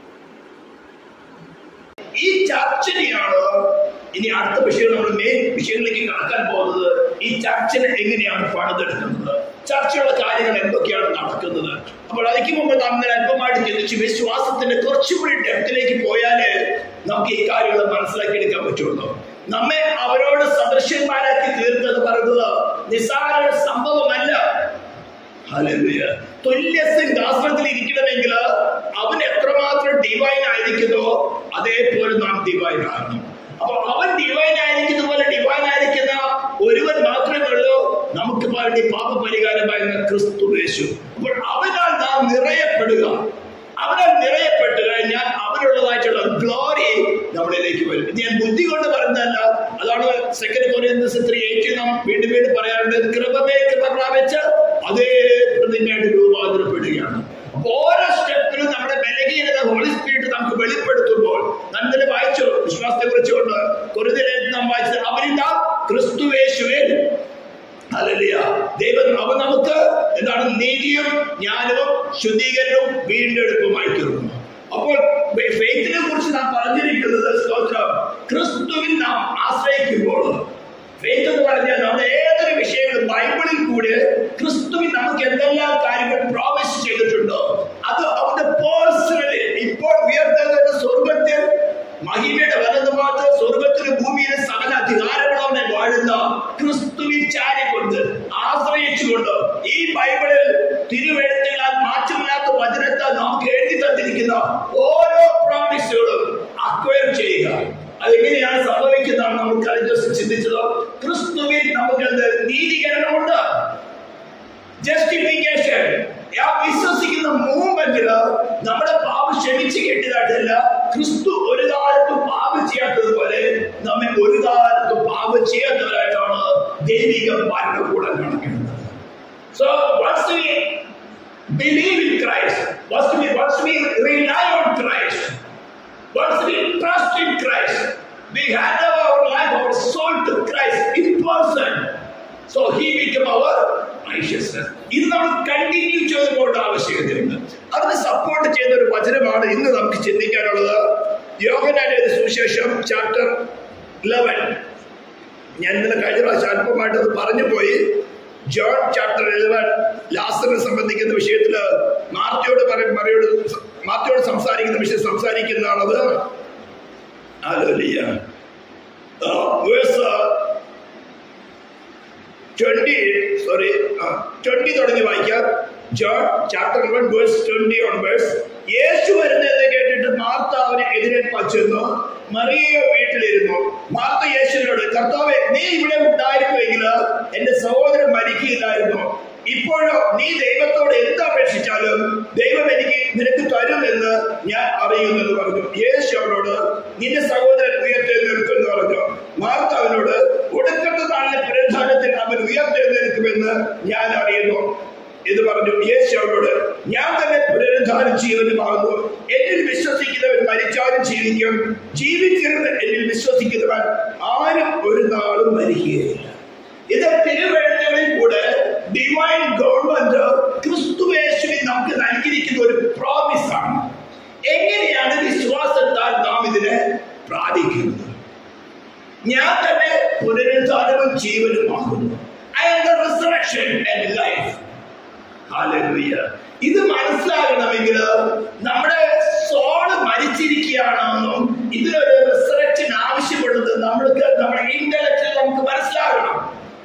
ഈ ചർച്ചനെയാണ് ഇനി അടുത്ത വിഷയം നമ്മൾ മെയിൻ വിഷയങ്ങളിലേക്ക് കടക്കാൻ പോകുന്നത് ഈ ചർച്ചനെ എങ്ങനെയാണ് പണിതെടുക്കുന്നത് ചർച്ചയുള്ള കാര്യങ്ങൾ എന്തൊക്കെയാണ് നടക്കുന്നത് അപ്പോൾ അതിക്ക് മുമ്പ് നമ്മൾ അല്പമായിട്ട് ചിന്തിച്ച് വിശ്വാസത്തിന്റെ കുറച്ചുകൂടി ഡെപ്തിലേക്ക് പോയാല് നമുക്ക് ഈ കാര്യങ്ങൾ മനസ്സിലാക്കി എടുക്കാൻ പറ്റുള്ളൂ നമ്മെ അവരോട് സദൃശ്യന്മാരാക്കി തീർത്തത് പറയുന്നത് നിസ്സാര സംഭവമല്ല ഹല്ലേലൂയ. തുല്യ സിംഹാസനത്തിൽ ഇരിക്കണമെങ്കിൽ അവൻ എത്രമാത്രം ഡിവൈൻ ആയിരിക്കുന്നോ അതേപോലെ നാം ഡിവൈൻ ആകണം അപ്പൊ അവൻ ഡിവൈൻ ആയിരിക്കുന്ന പോലെ ഡിവൈൻ ആയിരിക്കുന്ന ഒരുവൻ മാത്രമേ ഉള്ളൂ നമുക്ക് വേണ്ടി പാപപരിഹാരമായിരുന്ന ക്രിസ്തു യേശു അപ്പോൾ അവനാൽ നാം നിറയപ്പെടുക അവനാൽ നിറയപ്പെട്ട് കഴിഞ്ഞാൽ അവനുള്ളതായിട്ടുള്ള ഗ്ലോറി നമ്മളിലേക്ക് വരും ഇത് ഞാൻ ബുദ്ധി കൊണ്ട് പറയുന്നതല്ല അതാണ് സെക്കൻഡ് കൊറിയൻസ് ത്രീ എയ്റ്റി നാം വീണ്ടും വീണ്ടും പറയാറുണ്ട് കൃപമേ കൃപ പ്രാപിച്ച് അതേ പ്രതിമയായിട്ട് രൂപാന്തരപ്പെടുകയാണ് അപ്പൊ ഓരോ സ്റ്റെപ്പിലും നമ്മുടെ ബലഹീനത ഹോളി സ്പിരിറ്റ് നമുക്ക് വെളിപ്പെടുത്തുമ്പോൾ നന്ദന് വായിച്ചു വിശ്വാസത്തെ കുറിച്ചുകൊണ്ട് കൊരുതിലെ നാം വായിച്ചത് അവരിതാ ക്രിസ്തുവേശുവിൽ ഹല്ലേലൂയ. ദൈവം അവൻ നമുക്ക് എന്താണ് നീതിയും ജ്ഞാനവും ശുദ്ധീകരണവും വീണ്ടെടുപ്പുമായി തീർന്നു അപ്പോൾ ഫെയ്ത്തിനെ കുറിച്ച് നാം പറഞ്ഞിരിക്കുന്നത് സ്തോത്രം ക്രിസ്തുവിൽ നാം ആശ്രയിക്കുമ്പോൾ ഫെയ്ത്ത് എന്ന് പറഞ്ഞാൽ നമ്മൾ ഏതൊരു വിഷയങ്ങളും ബൈബിളിൽ കൂടി ക്രിസ്തുവിൽ നമുക്ക് എന്തെല്ലാം കാര്യങ്ങൾ പ്രോമിസ് ചെയ്തിട്ടുണ്ടോ അത് അവന്റെ പേഴ്സണലി ഇപ്പോൾ ഉയർത്തുന്ന സ്വർഗത്തിൽ മഹിമയുടെ വലതുഭാഗത്ത് സ്വർഗത്തിലും ഭൂമിയിലെ സകല അധികാരങ്ങളവനെ വാഴുന്ന ക്രിസ്തുവിൽ ചാരിക്കൊണ്ട് ആശ്രയിച്ചുകൊണ്ട് ഈ ബൈബിളിൽ തിരുവെഴുത്തുകളാൽ മാറ്റമില്ലാത്ത വചനത്താൽ നമുക്ക് എഴുതി തന്നിരിക്കുന്ന ഓരോ പ്രോമിസുകളും അക്വയർ ചെയ്യുക അതെങ്ങനെയാണ് സംഭവിക്കുന്നതാണ് നമ്മൾ കഴിഞ്ഞ ദിവസം ചിന്തിച്ചത് ക്രിസ്തുവിൽ നമുക്ക് എന്ത് നീതീകരണമുണ്ട് ജസ്റ്റിഫിക്കേഷൻ ആ വിശ്വസിക്കുന്ന മൂവ്മെന്റില് നമ്മുടെ പാപം ക്ഷമിച്ച് കെട്ടിയതായിട്ടല്ല ക്രിസ്തു ഒരു കാലത്തും പാപം ചെയ്യാത്തതുപോലെ നമ്മെ ഒരു കാലത്തും പാപം ചെയ്യാത്തവരായിട്ടാണ് ദൈവിക ഭരണകൂടം കണക്കുന്നത് so once we believe in Christ, once we, once we rely on Christ, we hand over our life, our soul to Christ in person. So he became our righteousness. ഇത് നമ്മൾ കണ്ടിന്യൂ ചെയ്ത് പോകേണ്ട ആവശ്യകതയുണ്ട് അതിന് സപ്പോർട്ട് ചെയ്ത ഒരു വചനമാണ് ഇന്ന് നമുക്ക് ചിന്തിക്കാനുള്ളത് യോഗനാന്റെ സുവിശേഷം ചാപ്റ്റർ ഇലവൻ ഞാൻ ഇന്നലെ കഴിഞ്ഞ പ്രാവശ്യം അല്പമായിട്ട് അത് പറഞ്ഞു പോയി ജോൺ ചാപ്റ്റർ ഇലവൻ ലാസ്റ്ററിനെ സംബന്ധിക്കുന്ന വിഷയത്തിൽ മാർത്തിയോട് പറയും മറിയോട് മാർത്തിയോട് സംസാരിക്കുന്ന വിഷയം സംസാരിക്കുന്നതാണത് Hallelujah. Uh, verse uh, 20, sorry, uh, 20 തുടങ്ങി വായിക്കാം John chapter one verse twenty on verse യേശു വരുന്നതെന്ന് കേട്ടിട്ട് മാർത്ത അവനെ എതിരേൽപ്പാൻ ചെന്നു മറിയ വീട്ടിലിരുന്നു മാർത്ത യേശുവിനോട് കർത്താവെ നീ ഇവിടെ ഉണ്ടായിരുന്നുവെങ്കിൽ എന്റെ സഹോദരൻ മരിക്കുകയില്ലായിരുന്നു ഇപ്പോഴോ നീ ദൈവത്തോട് എന്ത് അപേക്ഷിച്ചാലും ദൈവം എനിക്ക് നിനക്ക് തരുമെന്ന് ഞാൻ അറിയുന്നു എന്ന് പറഞ്ഞു യേശു അവനോട് നിന്റെ സഹോദരൻ ഉയർത്തെഴുന്നേൽക്കും എന്ന് പറഞ്ഞു മാർത്ത അവനോട് ഒടുക്കത്തെ നാളിലെ പുനരുദ്ധാനത്തിൽ അവൻ ഉയർത്തെഴുന്നേൽക്കുമെന്ന് ഞാൻ അറിയുന്നു എന്ന് പറഞ്ഞു യേശു അവനോട് ഞാൻ തന്നെ പുനരുദ്ധാനം ജീവനുമാകുന്നു എന്നിൽ വിശ്വസിക്കുന്നവൻ മരിച്ചാലും ജീവിക്കും ജീവിക്കരുത് എന്നിൽ വിശ്വസിക്കുന്നവൻ ആരും ഒരു നാളും മരിക്കുകയില്ല ഇത് തിരുവഴുത്തുകളിൽ കൂടെ ഡിവൈൻ ഗവൺമെന്റ് ക്രിസ്തുവേശുവിൽ നമുക്ക് നൽകിയിരിക്കുന്ന ഒരു പ്രോമിസ് ആണ് എങ്ങനെയാണ് വിശ്വാസത്താൽ നാം ഇതിനെ പ്രാപിക്കുന്നത് ഞാൻ തന്നെ പുനരുദ്ധാനവും ജീവനുമാകുന്നു I am the resurrection and life Hallelujah. ഇത് മനസ്സിലാകണമെങ്കിൽ നമ്മുടെ സോള് മരിച്ചിരിക്കുകയാണെന്നും ഇതിനൊരു റിസറക്ഷൻ ആവശ്യമുള്ളത് നമ്മൾക്ക് നമ്മുടെ ഇന്റലക്റ്റിൽ നമുക്ക് മനസ്സിലാകണം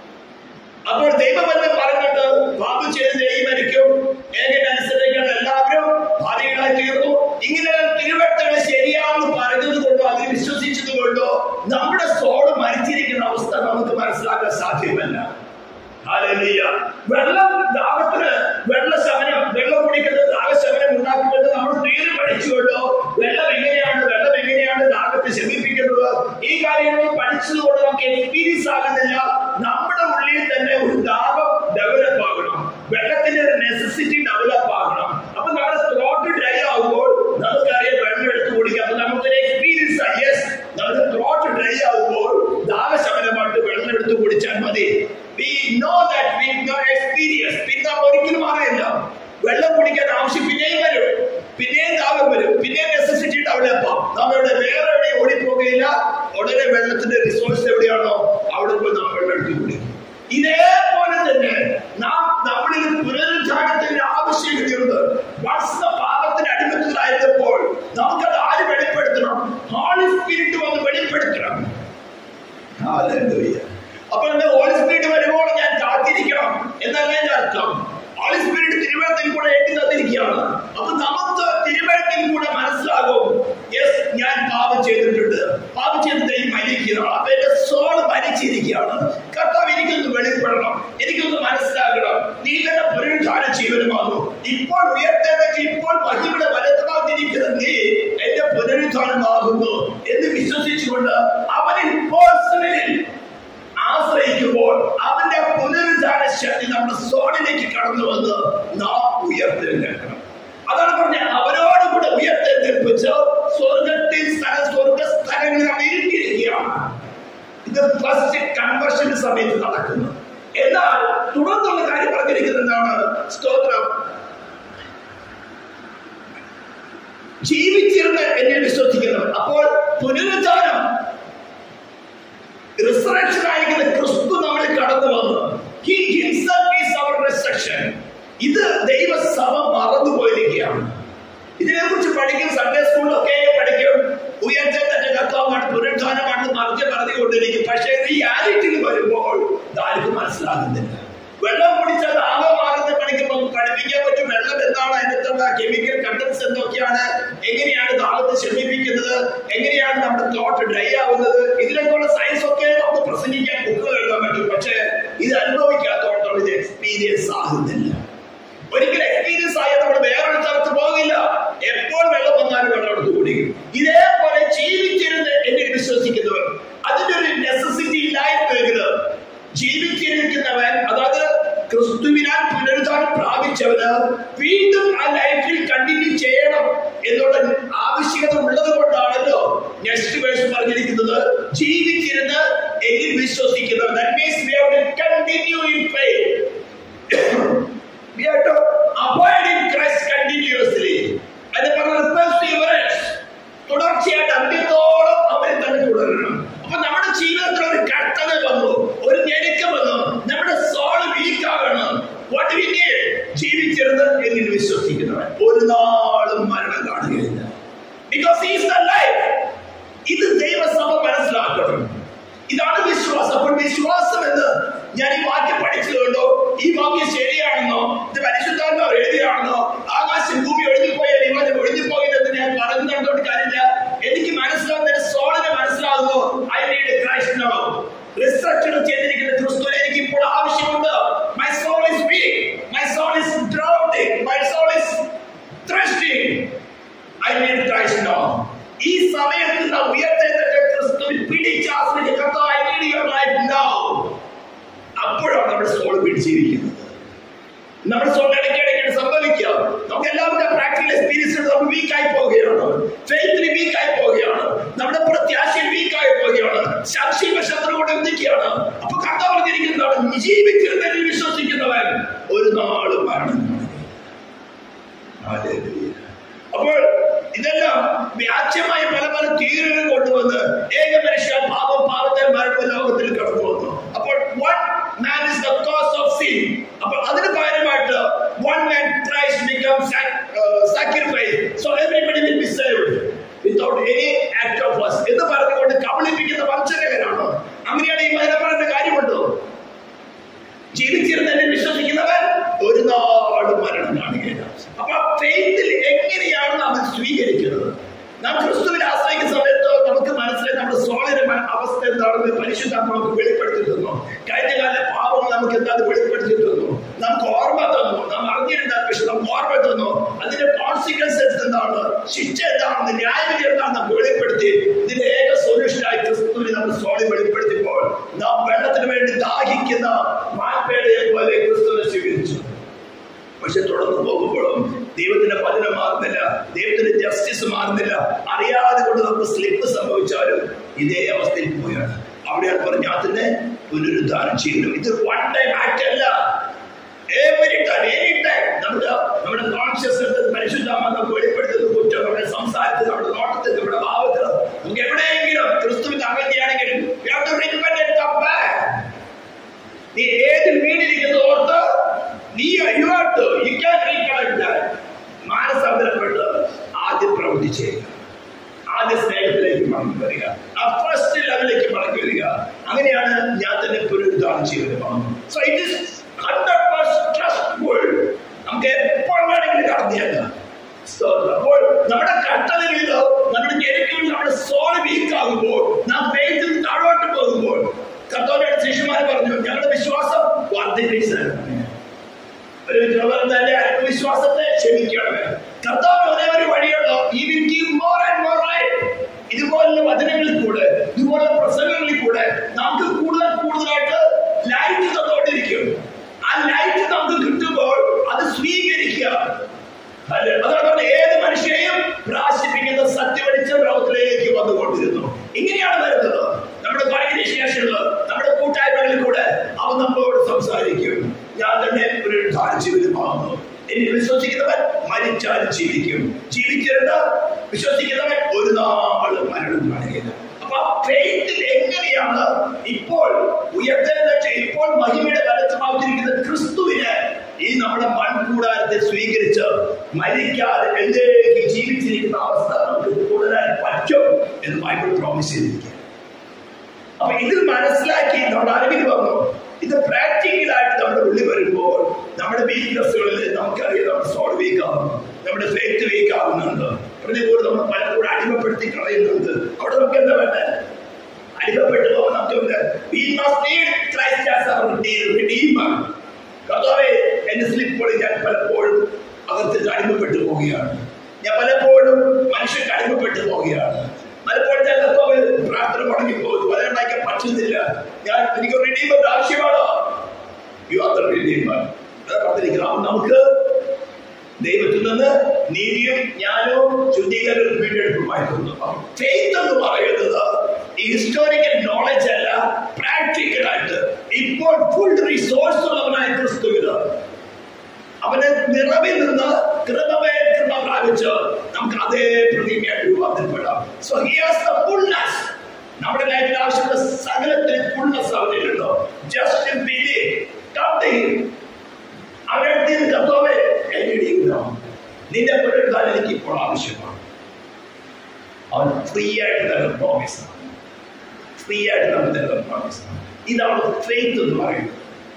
അപ്പോൾ ദൈവബന്ധം പറഞ്ഞിട്ട് പാപം ചെയ്ത് ദൈവം മരിക്കും ഏകനനുസരിക്കാണ് എല്ലാവരും ഭാര്യകളായി തീർന്നു ഇങ്ങനെ തിരുവട്ടങ്ങൾ ശരിയാണെന്ന് പറഞ്ഞത് കൊണ്ടോ അതിൽ വിശ്വസിച്ചത് കൊണ്ടോ നമ്മുടെ സോള് മരിച്ചിരിക്കുന്ന അവസ്ഥ നമുക്ക് മനസ്സിലാക്കാൻ സാധ്യമല്ല Hallelujah. വെള്ളം ദാഹത്തിന് വെള്ളശമനം വെള്ളം കുടിക്കുന്നത് ദാഹശമനം ഉണ്ടാക്കുമെന്ന് നമ്മൾ തീരെ പഠിച്ചുകൊണ്ടോ വെള്ളം എങ്ങനെയാണ് വെള്ളം എങ്ങനെയാണ് ദാഹത്തെ ശമിപ്പിക്കുന്നത് ഈ കാര്യങ്ങൾ പഠിച്ചതുകൊണ്ട് നമുക്ക് എക്സ്പീരിയൻസ് ആകുന്നില്ല നമ്മുടെ ഉള്ളിൽ തന്നെ ഒരു ദാഹം ഡെവലപ്പ് ആകണം വെള്ളത്തിന്റെ ഒരു നെസസിറ്റി ഡെവലപ്പ് ആകണം അപ്പൊ നമ്മുടെ ത്രോട്ട് ഡ്രൈ ആകുമ്പോൾ നമുക്കറിയാം വെള്ളം എടുത്ത് കുടിക്കാം അപ്പൊ നമുക്കൊരു എക്സ്പീരിയൻസ് ആണ് യെസ് നമ്മുടെ ത്രോട്ട് ഡ്രൈ ആകുമ്പോൾ ദാഹശമനമായിട്ട് വെള്ളം എടുത്ത് കുടിച്ചാൽ മതി we know that we know experience പിന്നെ നമ്മൾ ഒരിക്കലും അറിയില്ല വെള്ളം കുടിക്കാൻ ആവശ്യം പിന്നെയും വരും പിന്നെയും ദാഹം വരും പിന്നെയും നെസസിറ്റി ഡെവലപ്പ് ആവും നാം ഇവിടെ വേറെ എവിടെയും ഓടിപ്പോകുകയില്ല ഉടനെ വെള്ളത്തിന്റെ റിസോഴ്സ് എവിടെയാണോ അവിടെ പോയി നാം വെള്ളം എടുത്ത് കുടിക്കും ഇതേപോലെ തന്നെ നാം നമ്മളിൽ പുനരുദ്ധാനത്തിന്റെ ആവശ്യകതയുണ്ട് വത്സ പാപത്തിന് അടിമത്തിലായിരുന്നപ്പോൾ നമുക്കത് ആര് വെളിപ്പെടുത്തണം ഹോളി സ്പിരിറ്റ് വന്ന് വെളിപ്പെടുത്തണം Hallelujah. അപ്പൊ എന്റെ ഹോളി സ്പിരിറ്റ് വരുമ്പോൾ ഞാൻ കാത്തിരിക്കണം എന്നല്ല എന്റെ അർത്ഥം ഹോളി സ്പിരിറ്റ് തിരുവനന്തപുരത്തിൽ കൂടെ എഴുതി തന്നിരിക്കുകയാണ് അപ്പൊ നമുക്ക് തിരുവനന്തപുരത്തിൽ കൂടെ മനസ്സിലാകും യെസ് ഞാൻ പാപം ചെയ്തിട്ടുണ്ട് പാപം ചെയ്ത് ദൈവം മരിക്കുകയാണ് അപ്പൊ എന്റെ സോൾ മരിച്ചിരിക്കുകയാണ് കർത്താവ് എനിക്കൊന്ന് വെളിപ്പെടണം എനിക്കൊന്ന് മനസ്സിലാക്കണം നീ തന്നെ പുനരുദ്ധാന ജീവനുമാകും ഇപ്പോൾ ഉയർത്തെഴുന്നേറ്റ് ഇപ്പോൾ മഹിമയുടെ വലത്തുഭാഗത്തിരിക്കുന്ന നീ എന്റെ പുനരുദ്ധാനമാകുന്നു എന്ന് വിശ്വസിച്ചുകൊണ്ട് അവനിൽ പേഴ്സണലിൽ ആശ്രയിക്കുമ്പോൾ അവന്റെ പുനരുദ്ധാന ശക്തി നമ്മുടെ സോണിലേക്ക് കടന്നു വന്ന് നാം ഉയർത്തെഴുന്നേൽക്കണം അതാണ് പറഞ്ഞ അവരോട് കൂടെ ഉയർത്തെഴുന്നേൽപ്പിച്ച് സ്വർഗത്തിൽ സ്ഥല സ്വർഗ സ്ഥലങ്ങളിൽ നാം ഇരുത്തിയിരിക്കുകയാണ് ഇത് ഫസ്റ്റ് കൺവെർഷന്റെ സമയത്ത് നടക്കുന്നു എന്നാൽ തുടർന്നുള്ള കാര്യം പറഞ്ഞിരിക്കുന്നത് എന്താണ് സ്തോത്രം ജീവിച്ചിരുന്ന് എന്നെ വിശ്വസിക്കുന്നവർ അപ്പോൾ പുനരുദ്ധാനം റിസറക്ഷൻ ആയിരിക്കുന്ന ക്രിസ്തു നമ്മളിൽ കടന്നു വന്നു He himself is our resurrection. ഇത് ദൈവസഭ മറന്നു പോയിരിക്കുകയാണ് ഇതിനെ കുറിച്ച് പഠിക്കും സൺഡേ സ്കൂളിലൊക്കെ പഠിക്കും ഉയർത്തേറ്റ കർത്താവാണ് പുനരുദ്ധാനമാണ് മറിച്ച് പറഞ്ഞുകൊണ്ടിരിക്കും പക്ഷേ റിയാലിറ്റിയിൽ വരുമ്പോൾ ഇതാർക്കും മനസ്സിലാകുന്നില്ല വെള്ളം കുടിച്ചാൽ ആകെ മാറുന്ന പഠിക്കുമ്പോൾ പഠിപ്പിക്കാൻ പറ്റും വെള്ളം എന്താണ് അതിനകത്തുള്ള കെമിക്കൽ കണ്ടൻസ് എന്തൊക്കെയാണ് എങ്ങനെയാണ് ദാഹത്തെ ശമിപ്പിക്കുന്നത് എങ്ങനെയാണ് നമ്മുടെ തോട്ട് ഡ്രൈ ആവുന്നത് ഇതിനൊക്കെയുള്ള സയൻസ് ഒക്കെ നമുക്ക് പ്രസംഗിക്കാൻ ബുക്കുകൾ എഴുതാൻ പറ്റും പക്ഷേ ഇത് അനുഭവിക്കാത്തോടത്തോളം ഇത് എക്സ്പീരിയൻസ് ആകുന്നില്ല ഒരിക്കലും എക്സ്പീരിയൻസ് ആയ നമ്മൾ വേറൊരു സ്ഥലത്ത് പോകില്ല എപ്പോൾ വെള്ളം വന്നാലും വെള്ളം എടുത്ത് കുടിക്കും ഇതേപോലെ ജീവിച്ചിരുന്ന് എന്നിൽ വിശ്വസിക്കുന്നവർ അതിന്റെ ഒരു നെസസിറ്റി ഇല്ലായിരുന്നെങ്കിൽ ജീവിച്ചിരിക്കുന്നവൻ അതായത് ക്രിസ്തുവിനാൽ പുനരുദ്ധാനം പ്രാപിച്ചവന് വീണ്ടും ആ ലൈഫിൽ കണ്ടിന്യൂ ചെയ്യണം എന്നുള്ള ആവശ്യകത ഉള്ളത് കൊണ്ടാണല്ലോ നെക്സ്റ്റ് വേഴ്സ് പറഞ്ഞിരിക്കുന്നത് ഒരു നാളും മരണം കാണുകയില്ല ബിക്കോസ് ഈസ് ദ ലൈഫ് ഇത് ദൈവസഭ മനസ്സിലാക്കണം ഇതാണ് വിശ്വാസം അപ്പോൾ വിശ്വാസം എന്ന് ഞാൻ ഈ വാക്യം പഠിച്ചതുകൊണ്ടോ ഈ വാക്യം ശരിയാണെന്നോ ഇത് പരിശുദ്ധാത്മാവ് എഴുതിയാണെന്നോ ആകാശം ഭൂമി ഒഴിഞ്ഞുപോയാൽ ഇവ ഒഴിഞ്ഞുപോയില്ലെന്ന് ഞാൻ പറഞ്ഞുകൊണ്ടോട്ട് കാര്യമില്ല എനിക്ക് മനസ്സിലാവുന്ന ഒരു സോളിന് മനസ്സിലാകുന്നു I need Christ no research ചെയ്തിരിക്കുന്ന ക്രിസ്തുവിനെ എനിക്ക് ഇപ്പോൾ ആവശ്യമുണ്ട് my soul is weak my soul is drowning my soul is thirsting I need Christ no ഈ സമയത്ത് നാം ഉയർത്തെഴുന്നേറ്റ ക്രിസ്തുവിൽ പിടിച്ചാശ്രയിച്ച് കർത്താവ് I need your life now അപ്പോഴാണ് നമ്മുടെ സോൾ പിടിച്ചിരിക്കുന്നത് നമ്മുടെ സോൾ ഇടയ്ക്കിടയ്ക്ക് സംഭവിക്കുക നമുക്ക് എല്ലാവരുടെ പ്രാക്ടിക്കൽ എക്സ്പീരിയൻസ് നമ്മൾ വീക്കായി പോവുകയാണ് ഫെയ്ത്തിൽ വീക്കായി പോവുകയാണ് നമ്മുടെ പ്രത്യാശയിൽ വീക്കായി പോവുകയാണ് ശാക്ഷി ശത്രുക്കൂടെ ഒന്നിക്കുകയാണ് അപ്പൊ കഥ പറഞ്ഞിരിക്കുന്നതാണ് ജീവിക്കുന്നതിൽ വിശ്വസിക്കുന്നവൻ ഒരു നാളും മരണം Hallelujah. അപ്പോൾ ഇതെല്ലാം വ്യാജ്യമായ പല പല തീരുകൾ കൊണ്ടുവന്ന് ഏക മനുഷ്യ പാപം പാപത്തെ മരണം ലോകത്തിൽ കടന്നു വന്നു അപ്പോൾ one man is the cause of sin അപ്പോൾ അതിന് പകരമായിട്ട് one man Christ become sacrifice so everybody will be saved without any act of us എന്ന് പറഞ്ഞുകൊണ്ട് കബളിപ്പിക്കുന്ന വഞ്ചകരാണ് അങ്ങനെയാണ് ഈ മരണപ്പെടുന്ന കാര്യമുണ്ടോ ജീവിച്ചിരുന്നതിനെ വിശ്വസിക്കുന്നവൻ ഒരു നാട് മരണം കാണുകയില്ല അപ്പൊ ഫെയ്ത്തിൽ എങ്ങനെയാണ് നാം ഇത് സ്വീകരിക്കുന്നത് നാം ക്രിസ്തുവിൽ ആശ്രയിക്കുന്ന സമയത്ത് നമുക്ക് മനസ്സിലായി നമ്മുടെ സോളിന്റെ മ- അവസ്ഥ എന്താണെന്ന് പരിശുദ്ധ നമുക്ക് വെളിപ്പെടുത്തി തന്നു കഴിഞ്ഞ കാല പാപങ്ങൾ നമുക്ക് എന്താണ് വെളിപ്പെടുത്തി തന്നു നമുക്ക് ഓർമ്മ തന്നു നാം അറിഞ്ഞിരുന്ന പക്ഷെ നമുക്ക് ഓർമ്മ തന്നു അതിന്റെ കോൺസിക്വൻസസ് എന്താണ് ശിക്ഷ എന്താണെന്ന് ന്യായവിധി എന്താണെന്ന് നമുക്ക് വെളിപ്പെടുത്തി ഇതിന്റെ ഏക സൊല്യൂഷനായി ക്രിസ്തുവിനെ നമ്മുടെ സോളി വെളിപ്പെടുത്തിയപ്പോൾ നാം വെള്ളത്തിന് വേണ്ടി ദാഹിക്കുന്ന മാപ്പേടയെ പോലെ ക്രിസ്തുവിനെ സ്വീകരിച്ചു പക്ഷെ തുടർന്ന് പോകുമ്പോഴും ദൈവത്തിന്റെ വചനം മാറുന്നില്ല ദൈവത്തിന്റെ ജസ്റ്റിസ് മാറുന്നില്ല അറിയാതെ കൊണ്ട് നമുക്ക് സ്ലിപ്പ് സംഭവിച്ചാലും ഇതേ അവസ്ഥയിൽ പോവുകയാണ് അവിടെയാണ് പറഞ്ഞ അതിനെ പുനരുദ്ധാനം ചെയ്യുന്നു ഇത് വൺ ടൈം ആക്ട് അല്ല എവരി ടൈം എനി ടൈം നമ്മുടെ നമ്മുടെ കോൺഷ്യസ്നസ് പരിശുദ്ധമാ നമുക്ക് വെളിപ്പെടുത്തുന്ന കുറ്റം നമ്മുടെ സംസാരത്തിൽ നമ്മുടെ നോട്ടത്തിൽ നമ്മുടെ ഭാവത്തിൽ നമുക്ക് എവിടെയെങ്കിലും ക്രിസ്തുവിന്റെ അകറ്റിയാണെങ്കിലും we have to repent and come back. നീ ഏതിൽ വീണിരിക്കുന്നത് ഓർത്ത് നീ you have to you can recollect മാനസാന്തരപ്പെട്ട് ആദ്യം പ്രവൃത്തി ചെയ്യുക ആദ്യ സ്നേഹത്തിലേക്ക് മടങ്ങി വരിക ആ ഫസ്റ്റ് ലെവലിലേക്ക് മടങ്ങി വരിക അങ്ങനെയാണ് ഞാൻ തന്നെ പുനരുദ്ധാനം ചെയ്യുന്നത് so it is hundred percent trustful നമുക്ക് എപ്പോൾ വേണമെങ്കിലും കടന്നു സ്തോത്രം. അപ്പോൾ നമ്മുടെ കട്ടതകളിലോ നമ്മുടെ ഞെരുക്കങ്ങളിൽ നമ്മുടെ സോൾ വീക്ക് ആകുമ്പോൾ നാം ഫെയ്ത്തിൽ താഴോട്ട് പോകുമ്പോൾ കത്തോലിയുടെ ശിഷ്യന്മാർ പറഞ്ഞു ഞങ്ങളുടെ വിശ്വാസം വർദ്ധിപ്പിച്ചതാണ് ഒരു തന്റെ ആത്മവിശ്വാസത്തെ ക്ഷമിക്കണമേ കർത്താവ് ഒരേ ഒരു വഴിയുള്ളൂ ഈ will give more and more right ഇതുപോലുള്ള വചനങ്ങളിൽ കൂടെ ഇതുപോലുള്ള പ്രസംഗങ്ങളിൽ കൂടെ നമുക്ക് കൂടുതൽ കൂടുതലായിട്ട് ലൈറ്റ് തന്നുകൊണ്ടിരിക്കും ആ ലൈറ്റ് നമുക്ക് കിട്ടുമ്പോൾ അത് സ്വീകരിക്കുക അല്ലേ? അതാണ് പറഞ്ഞത്, ഏത് മനുഷ്യനെയും പ്രാശിപ്പിക്കുന്ന സത്യവെളിച്ചം ലോകത്തിലേക്ക് വന്നുകൊണ്ടിരുന്നു ഇങ്ങനെയാണ് വരുന്നത് നമ്മുടെ കോൺഗ്രേഷനിൽ നമ്മുടെ കൂട്ടായ്മകളിൽ കൂടെ അവൻ നമ്മളോട് സംസാരിക്കും ഞാൻ തന്നെ ഒരു ജീവിതമാകുന്നു എന്നെ വിശ്വസിക്കുന്നവൻ മരിച്ചാൽ ജീവിക്കും ജീവിക്കരുത് വിശ്വസിക്കുന്നവൻ ഒരു നാളും മരണം കാണുകയില്ല അപ്പൊ ആ ഫെയ്ത്തിൽ എങ്ങനെയാണ് ഇപ്പോൾ ഉയർത്തെഴുന്നേറ്റ ഇപ്പോൾ മഹിമയുടെ വലത്തുമാവുന്നിരിക്കുന്ന ക്രിസ്തുവിനെ ഈ നമ്മുടെ മൺകൂടാരത്തെ സ്വീകരിച്ച് മരിക്കാതെ എന്നേക്ക് ജീവിച്ചിരിക്കുന്ന അവസ്ഥ നമുക്ക് തുടരാൻ പറ്റും എന്ന് ബൈബിൾ പ്രോമിസ് ചെയ്തിരിക്കുക അപ്പൊ ഇത് മനസ്സിലാക്കി നമ്മുടെ അറിവിൽ വന്നു ഇത് പ്രാക്ടിക്കലായിട്ട് നമ്മുടെ ഉള്ളിൽ വരുമ്പോൾ നമ്മുടെ വീക്ക്നെസ്സുകളിൽ നമുക്കറിയാം നമ്മുടെ സോൾ വീക്ക് ആവുന്നു നമ്മുടെ ഫെയ്ത്ത് വീക്ക് ആവുന്നുണ്ട് പ്രതികൂലം നമ്മൾ പലപ്പോഴും അടിമപ്പെടുത്തി കളയുന്നുണ്ട് അവിടെ നമുക്ക് എന്താ വേണ്ടത് അടിമപ്പെട്ടു പോകുമ്പോൾ നമുക്ക് we must need Christ as our redeemer കർത്താവേ എന്റെ സ്ലിപ്പുകൾ ഞാൻ പലപ്പോഴും അകത്ത് അടിമപ്പെട്ടു പോവുകയാണ് ഞാൻ പലപ്പോഴും മനുഷ്യർക്ക് അടിമപ്പെട്ടു പോവുകയാണ് പലപ്പോഴും ഞാൻ കർത്താവ് പ്രാർത്ഥന മുടങ്ങി പോകുന്നു വരാണ്ടാക്കാൻ പറ്റുന്നില്ല ഞാൻ എനിക്ക് റിഡീമർ ആവശ്യമാണോ യു ആർ ദ റിഡീമർ അത് പറഞ്ഞിരിക്കണം നമുക്ക് ദൈവത്തിൽ നിന്ന് നീതിയും ജ്ഞാനവും ശുദ്ധീകരണവും വീണ്ടെടുപ്പുമായിരുന്നു ഫെയ്ത്ത് എന്ന് പറയുന്നത് ഈ ഹിസ്റ്റോറിക്കൽ നോളജ് അല്ല പ്രാക്ടിക്കൽ ആയിട്ട് ഇപ്പോൾ ഫുൾ റിസോഴ്സ് ഉള്ളവനായ ക്രിസ്തുവിന് അവന് നിറവിൽ നിന്ന് കൃപമേ കൃപ പ്രാപിച്ച് നമുക്ക് അതേ പ്രതിമയായിട്ട് രൂപാന്തരപ്പെടാം so he has the fullness നമ്മുടെ ലൈഫിൽ ആവശ്യമുള്ള സകലത്തിന് ഫുൾനെസ് അവനിലുണ്ടോ just believe come to him അവരുടെ കത്തോവേ എന്നിടിക്കുന്നു നിന്റെ നിന്റെ പുനരുദ്ധാനം എനിക്ക് ഇപ്പോൾ ആവശ്യമാണ് അവൻ ഫ്രീ ആയിട്ട് തരുന്ന പ്രോമിസ് ഫ്രീ ആയിട്ട് നമുക്ക് തരുന്ന പ്രോമിസ് ഇതാണ് ഫെയ്ത്ത് എന്ന് പറയുന്നത്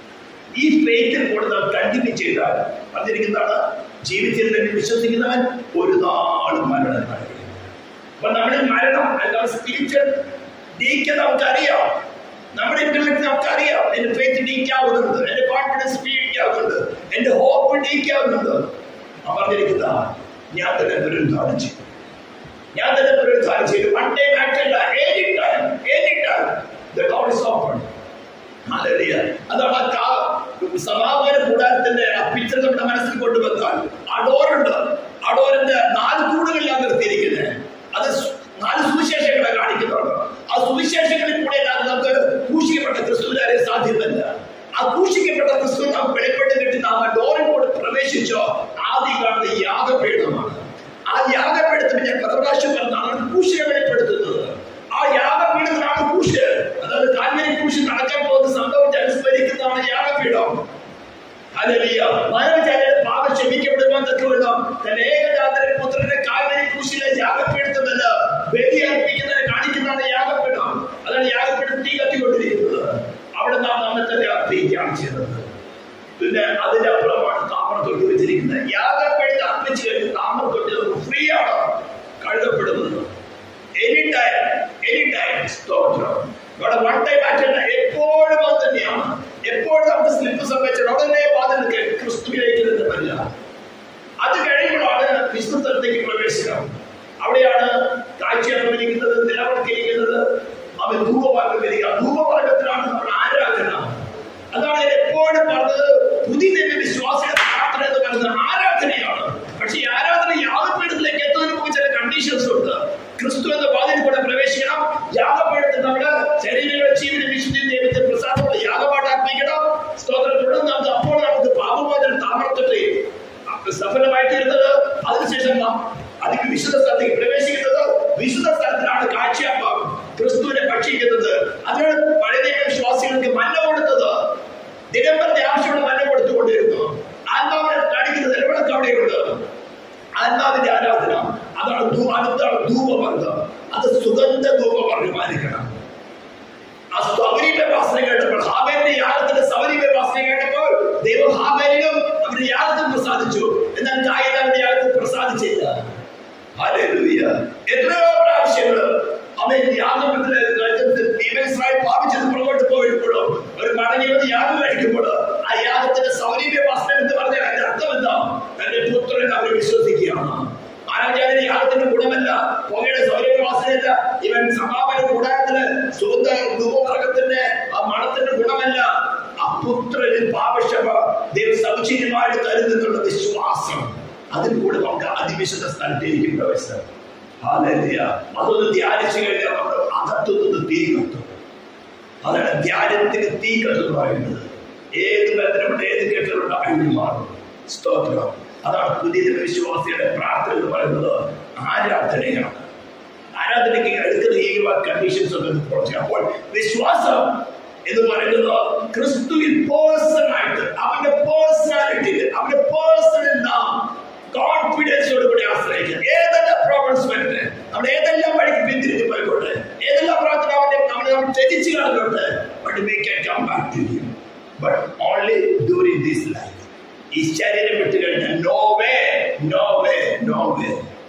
ഈ ഫെയ്ത്തിൽ കൂടെ നാം കണ്ടിന്യൂ ചെയ്താൽ പറഞ്ഞിരിക്കുന്നതാണ് ജീവിതത്തിൽ തന്നെ വിശ്വസിക്കുന്നവൻ ഒരു നാളും മരണം കാണില്ല അപ്പൊ നമ്മുടെ മരണം അല്ലെങ്കിൽ സ്പിരിച്വൽ ഡീക്ക് നമുക്കറിയാം നമ്മുടെ ഇന്റർനെറ്റ് നമുക്കറിയാം എന്റെ ഫെയ്ത്ത് ഡീക്കാവുന്നുണ്ട് എന്റെ കോൺഫിഡൻസ് ഡീക്കാവുന്നുണ്ട് എന്റെ ഹോപ്പ് ഡീക്കാവുന്നുണ്ട് ആ പറഞ്ഞിരിക്കുന്ന ഞാൻ തന്നെ പുനരുദ്ധാനം ചെയ്തു ഞാൻ തന്നെ പുനരുദ്ധാനം ചെയ്തു വൺ ടൈം ആക്ടല്ല any time any time the door is open hallelujah. അതാണ് ആ കാ- സമാപന കൂടാരത്തിന്റെ ആ പിക്ചർ നമ്മുടെ മനസ്സിൽ കൊണ്ടുവെക്കാൻ ആ ഡോറുണ്ട് ആ ഡോറിന്റെ നാല് തൂണുകളിലാണ് നിർത്തിയിരിക്കുന്നത് അത് സു- നാല് സുവിശേഷങ്ങളെ കാണിക്കുന്നുണ്ട് ആ സുവിശേഷങ്ങളിൽ കൂടെ അല്ലാതെ നമുക്ക് ക്രൂശിക്കപ്പെട്ട ക്രിസ്തുവിനെ അറിയാൻ സാധ്യമല്ല ആ ക്രൂശിക്കപ്പെട്ട ക്രിസ്തു നാം വെളിപ്പെട്ട് കിട്ടി നാം ആ ഡോറിൽ കൂടെ പ്രവേശിച്ചോ ആദ്യം കാണുന്ന യാഗപീഠമാണ് ആ യാഗപീഠത്തിന് ഞാൻ പല പ്രാവശ്യം പറഞ്ഞാണ് ക്രൂശിനെ വെളിപ്പെടുത്തുന്നത് ആ യാഗപീഠത്തിലാണ് ക്രൂശ് അതായത് കാൽവരി ക്രൂശ് നടക്കാൻ പോകുന്ന സംഭവിച്ച് അനുസ്മരിക്കുന്നതാണ് യാഗപീഠം ഹല്ലേലൂയ. മാനവജാതിയുടെ പാപം ക്ഷമിക്കപ്പെടുവാൻ തക്കവണ്ണം തന്റെ ഏകജാതന്റെ പുത്രനെ കാൽവരി ക്രൂശിലെ യാഗപീഠത്തിലല്ല ബലി അർപ്പിക്കുന്നതിനെ കാണിക്കുന്നതാണ് യാഗപീഠം അതാണ് യാഗപീഠം തീ കത്തിക്കൊണ്ടിരിക്കുന്നത് അവിടെ നാം നമ്മെ തന്നെ അർപ്പിക്കുകയാണ് ചെയ്യുന്നത് പിന്നെ അതിന്റെ അപ്പുറമാണ് താമര തൊട്ട് വെച്ചിരിക്കുന്നത് യാഗപ്പഴുത്ത് അർപ്പിച്ചു കഴിഞ്ഞ് താമര തൊട്ട് നമുക്ക് ഫ്രീ ആണ് കഴുതപ്പെടുന്നത് എനി ടൈം എനി ടൈം സ്തോത്രം ഇവിടെ വൺ ടൈം അറ്റൻഡ് എപ്പോഴും അത് തന്നെയാണ് എപ്പോഴും നമുക്ക് സ്ലിപ്പ് സംഭവിച്ചാൽ ഉടനെ വാതിൽ ക്രിസ്തുവിലേക്ക് തന്നെ വരിക അത് കഴിയുമ്പോഴാണ് വിശുദ്ധത്തിലേക്ക് പ്രവേശനം അവിടെയാണ് കാഴ്ചയർപ്പിരിക്കുന്നത് നിലവിളക്കിരിക്കുന്നത് അവൻ ധൂപമാർഗം വരിക ധൂപമാർഗത്തിലാണ് നമ്മുടെ ആരാധന അതാണ് ഞാൻ എപ്പോഴും പറഞ്ഞത് പുതിയ നിയമ വിശ്വാസിയുടെ പ്രാർത്ഥന എന്ന് പറയുന്നത് ആരാധനയാണ് പക്ഷെ ഈ ആരാധന യാഗപീഠത്തിലേക്ക് എത്തുന്നതിന് മുമ്പ് ചില കണ്ടീഷൻസ് ഉണ്ട് ക്രിസ്തു എന്ന വാതിൽ കൂടെ പ്രവേശിക്കണം യാഗപീഠത്തിൽ നമ്മുടെ ശരീരങ്ങളെ ജീവനും വിശുദ്ധി ദൈവത്തെ പ്രസാദമുള്ള യാഗപാട്ട് അർപ്പിക്കണം സ്തോത്രം തുടർന്ന് നമുക്ക് അപ്പോൾ നമുക്ക് പാപമോചനം താമരത്തിട്ട് സഫലമായിട്ടിരുന്നത് അതിനുശേഷം നാം അതിന് വിശുദ്ധ സ്ഥലത്തേക്ക് പ്രവേശിക്കുന്നത് വിശുദ്ധ സ്ഥലത്തിലാണ് കാഴ്ചയാപ്പാം ക്രിസ്തുവിനെ ഭക്ഷിക്കുന്നത് അതിനാണ് പഴയ നിയമ വിശ്വാസികൾക്ക് മന്ന കൊടുത്തത് ദിനംപ്രതി ആവശ്യമുള്ള മന്ന കൊടുത്തുകൊണ്ടിരുന്നു ആത്മാവിനെ കാണിക്കുന്നത് നിലവിളക്ക് അവിടെയുണ്ട് ആത്മാവിന്റെ ആരാധന അതാണ് ധൂ- അടുത്താണ് ധൂപവർഗം അത് സുഗന്ധ ധൂപവർഗമായിരിക്കണം ആ സൗരീപ വാസന കേട്ടപ്പോൾ ഹാബേലിന്റെ യാഗത്തിന്റെ സൗരീപ വാസന കേട്ടപ്പോൾ ദൈവം ഹാബേലിനും അവരുടെ യാഗത്തിൽ പ്രസാദിച്ചു എന്നാൽ കായൽ അവരുടെ യാഗത്തിൽ പ്രസാദിച്ചില്ല ഹല്ലേലൂയ. എത്രയോ പ്രാവശ്യങ്ങള് അവൻ യാഗത്തിന്റെ ഇസ്രായേൽ പാപിച്ചത് പുറകോട്ട് പോയപ്പോഴും ഒരു മടങ്ങി വന്ന് യാഗം കഴിക്കുമ്പോൾ ആ യാഗത്തിന്റെ സൗരീപ വാസന എന്ന് പറഞ്ഞാൽ അതിന്റെ അർത്ഥം എന്താ തന്റെ പുത്രൻ അവർ വിശ്വസിക്കുകയാണ് ആരാചാര്യ യാഗത്തിന്റെ ഗുണമല്ല പുകയുടെ സൗരവാസനയല്ല ഇവൻ സമാപന കൂടാരത്തിന് സുഗന്ധ ധൂപവർഗത്തിന്റെ ആ മണത്തിന്റെ ഗുണമല്ല ആ പുത്രനിൽ പാപക്ഷമ ദൈവം സൗചര്യമായിട്ട് തരുന്നുള്ള വിശ്വാസം അതിൽ കൂടെ നമുക്ക് അതിവിശുദ്ധ സ്ഥലത്തേക്കും പ്രവേശനം ഹാലല്യ അതൊന്ന് ധ്യാനിച്ചു കഴിഞ്ഞാൽ നമ്മൾ അകത്തുനിന്ന് തീ കത്തും അതാണ് ധ്യാനത്തിന് തീ കത്തുന്നു പറയുന്നത് ഏത് ബന്ധനമുണ്ട് ഏത് കെട്ടിലുണ്ട് അഴിഞ്ഞു മാറും സ്തോത്രം അതാണ് പുതിയ വിശ്വാസിയുടെ പ്രാർത്ഥന എന്ന് പറയുന്നത് ആരാധനയാണ് ആരാധനയ്ക്ക് എടുക്കുന്ന ഈ കണ്ടീഷൻസ് ഒക്കെ ഒന്ന് കുറച്ച് അപ്പോൾ വിശ്വാസം എന്ന് പറയുന്നത് ക്രിസ്തുവിൽ പേഴ്സൺ ആയിട്ട് അവന്റെ പേഴ്സണാലിറ്റിയിൽ അവന്റെ പേഴ്സണിൽ നാം കോൺഫിഡൻസോട് കൂടി ആശ്രയിക്കുക ഏതെല്ലാം പ്രോബ്ലംസ് വരട്ടെ നമ്മൾ ഏതെല്ലാം വഴിക്ക് പിന്തിരിഞ്ഞ് പോയിക്കോട്ടെ ഏതെല്ലാം പ്രാർത്ഥന അവന്റെ നമ്മളെ നമ്മൾ ത്യജിച്ച് കളഞ്ഞോട്ടെ but we can come back to him but only during this life ഈ ശരീരം വിട്ട് കഴിഞ്ഞാൽ no way no way no way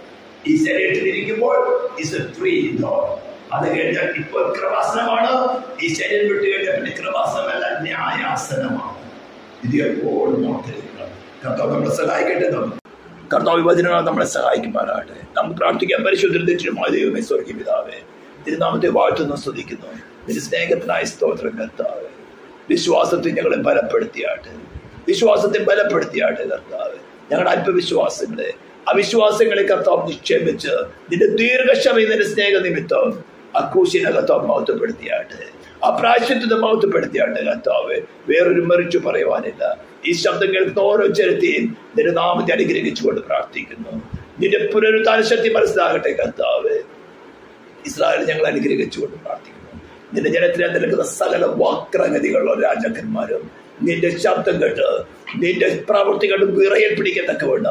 ഈ ശരീരത്തിൽ ഇരിക്കുമ്പോൾ ഇസ് എ ഫ്രീ ഡോർ അത് കഴിഞ്ഞാൽ ഇപ്പോൾ കൃപാസനമാണ് ഈ ശരീരം വിട്ട് കഴിഞ്ഞാൽ പിന്നെ കൃപാസനമല്ല ന്യായാസനമാണ് ഇത് എപ്പോഴും ഓർത്തിരിക്കണം കർത്താവ് നമ്മളെ സഹായിക്കട്ടെ നമുക്ക് കർത്താവ് വചനങ്ങൾ നമ്മളെ സഹായിക്കുമാറാകട്ടെ നമുക്ക് പ്രാർത്ഥിക്കാൻ പരിശുദ്ധമായ ദൈവമേ സ്വർഗീയ പിതാവേ തിരുനാമത്തെ വാഴ്ത്തുന്നു സ്തുതിക്കുന്നു നിന്റെ സ്നേഹത്തിനായ സ്തോത്രം കർത്താവ് വിശ്വാസത്തെ ഞങ്ങളെ ബലപ്പെടുത്തിയാട്ടെ വിശ്വാസത്തെ ബലപ്പെടുത്തിയാട്ടെ കർത്താവ് ഞങ്ങളുടെ അല്പവിശ്വാസങ്ങളെ അവിശ്വാസങ്ങളെ കർത്താവ് നിക്ഷേപിച്ച് നിന്റെ ദീർഘക്ഷമ നിന്റെ സ്നേഹ നിമിത്തം അക്കൂശിനെ കർത്താവ് മഹത്വപ്പെടുത്തിയാട്ടെ ആ പ്രാശ്യത്വത്തെ മഹത്വപ്പെടുത്തിയാട്ടെ കർത്താവ് വേറൊരു മറിച്ചു പറയുവാനില്ല ഈ ശബ്ദം കേൾക്കുന്ന ഓരോ ചരിത്തെയും നിന്റെ നാമത്തെ അനുഗ്രഹിച്ചുകൊണ്ട് പ്രാർത്ഥിക്കുന്നു നിന്റെ പുനരുദ്ധാന ശക്തി മനസ്സിലാകട്ടെ കർത്താവ് ഇസ്രായേൽ ഞങ്ങൾ അനുഗ്രഹിച്ചുകൊണ്ട് പ്രാർത്ഥിക്കുന്നു നിന്റെ ജനത്തിനെ നിൽക്കുന്ന സകല വക്രഗതികളുള്ള രാജാക്കന്മാരും നിന്റെ ശബ്ദം കേട്ട് നിന്റെ പ്രവൃത്തികളും വിറയിൽ പിടിക്കത്തക്കവണ്ണം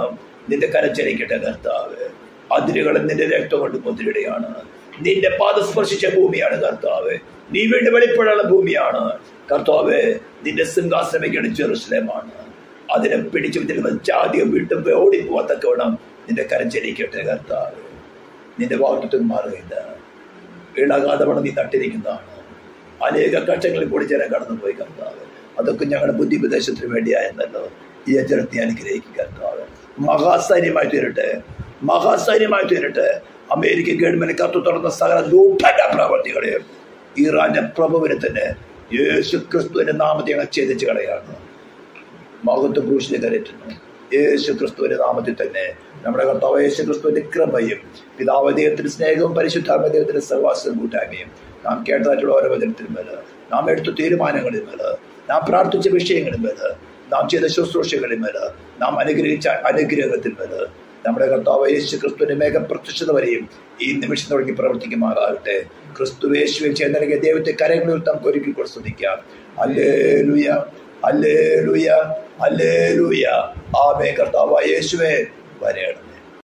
നിന്റെ കരച്ചരിക്കട്ടെ കർത്താവ് അതിരുകൾ നിന്റെ രക്തം കൊണ്ട് മുദ്രയുടെയാണ് നിന്റെ പാദം സ്പർശിച്ച ഭൂമിയാണ് കർത്താവ് നീ വീണ്ടും വെളിപ്പെടാനുള്ള ഭൂമിയാണ് കർത്താവ് നിന്റെ സിംഹാസനമയ്ക്കാണ് ജെറുസലേമാണ് അതിനെ പിടിച്ചു വെച്ചിരുന്ന ജാതിയും വീട്ടും ഓടിപ്പോവാത്തൊക്കെ വേണം നിന്റെ കരച്ചരിക്കട്ടെ കർത്താവ് നിന്റെ വാക്യത്വം മാറുകയില്ല ഇളകാതെ വേണം നീ നട്ടിരിക്കുന്നതാണ് അനേക കഷ്ടങ്ങളിൽ കൂടി ജനം കടന്നുപോയി കർത്താവ് അതൊക്കെ ഞങ്ങളുടെ ബുദ്ധിപ്രദേശത്തിന് വേണ്ടിയായെന്നല്ലോ ഈ ജനത്തെ അനുഗ്രഹിക്കുക കർത്താവ് മഹാസൈന്യമായി തീരട്ടെ മഹാസൈന്യമായി തീരട്ടെ അമേരിക്കൻ ഗവൺമെന്റ് കത്തു തുറന്ന സകല ദൂട്ട പ്രവർത്തികളെയും ഇറാന്റെ പ്രഭുവിനെ തന്നെ യേശു ക്രിസ്തുവിന്റെ നാമത്തെ ഞങ്ങൾ ഛേദിച്ച് കളയാണ് മഹത്വ ക്രൂശിനെ കരറ്റുന്നു യേശു ക്രിസ്തുവിന്റെ നാമത്തിൽ തന്നെ നമ്മുടെ കർത്താവ് യേശു ക്രിസ്തുവിന്റെ കൃപയും പിതാവ് ദൈവത്തിന്റെ സ്നേഹവും പരിശുദ്ധാത്മ ദൈവത്തിന്റെ സർവാസവും കൂട്ടായ്മയും നാം കേട്ടതായിട്ടുള്ള ഓരോ വചനത്തിനും മേല് നാം എടുത്ത തീരുമാനങ്ങളിൽ മേല് നാം പ്രാർത്ഥിച്ച വിഷയങ്ങളിൽ മേല് നാം ചെയ്ത ശുശ്രൂഷകളിൽ മേല് നാം അനുഗ്രഹിച്ച അനുഗ്രഹത്തിൽ മേല് നമ്മുടെ കർത്താവ് യേശു ക്രിസ്തുവിന്റെ മേഘ പ്രത്യക്ഷത വരെയും ഈ നിമിഷം തുടങ്ങി പ്രവർത്തിക്കുമാറാകട്ടെ ക്രിസ്തു യേശുവിൽ ചെയ്ത് നൽകിയ ദൈവത്തെ കരങ്ങളിൽ നമുക്ക് ഒരുക്കി കൂടെ സ്തുതിക്കാം അല്ലേലുയ അല്ലേലുയ അല്ലേലുയ ആമേ കർത്താവ് യേശുവേ വരയണം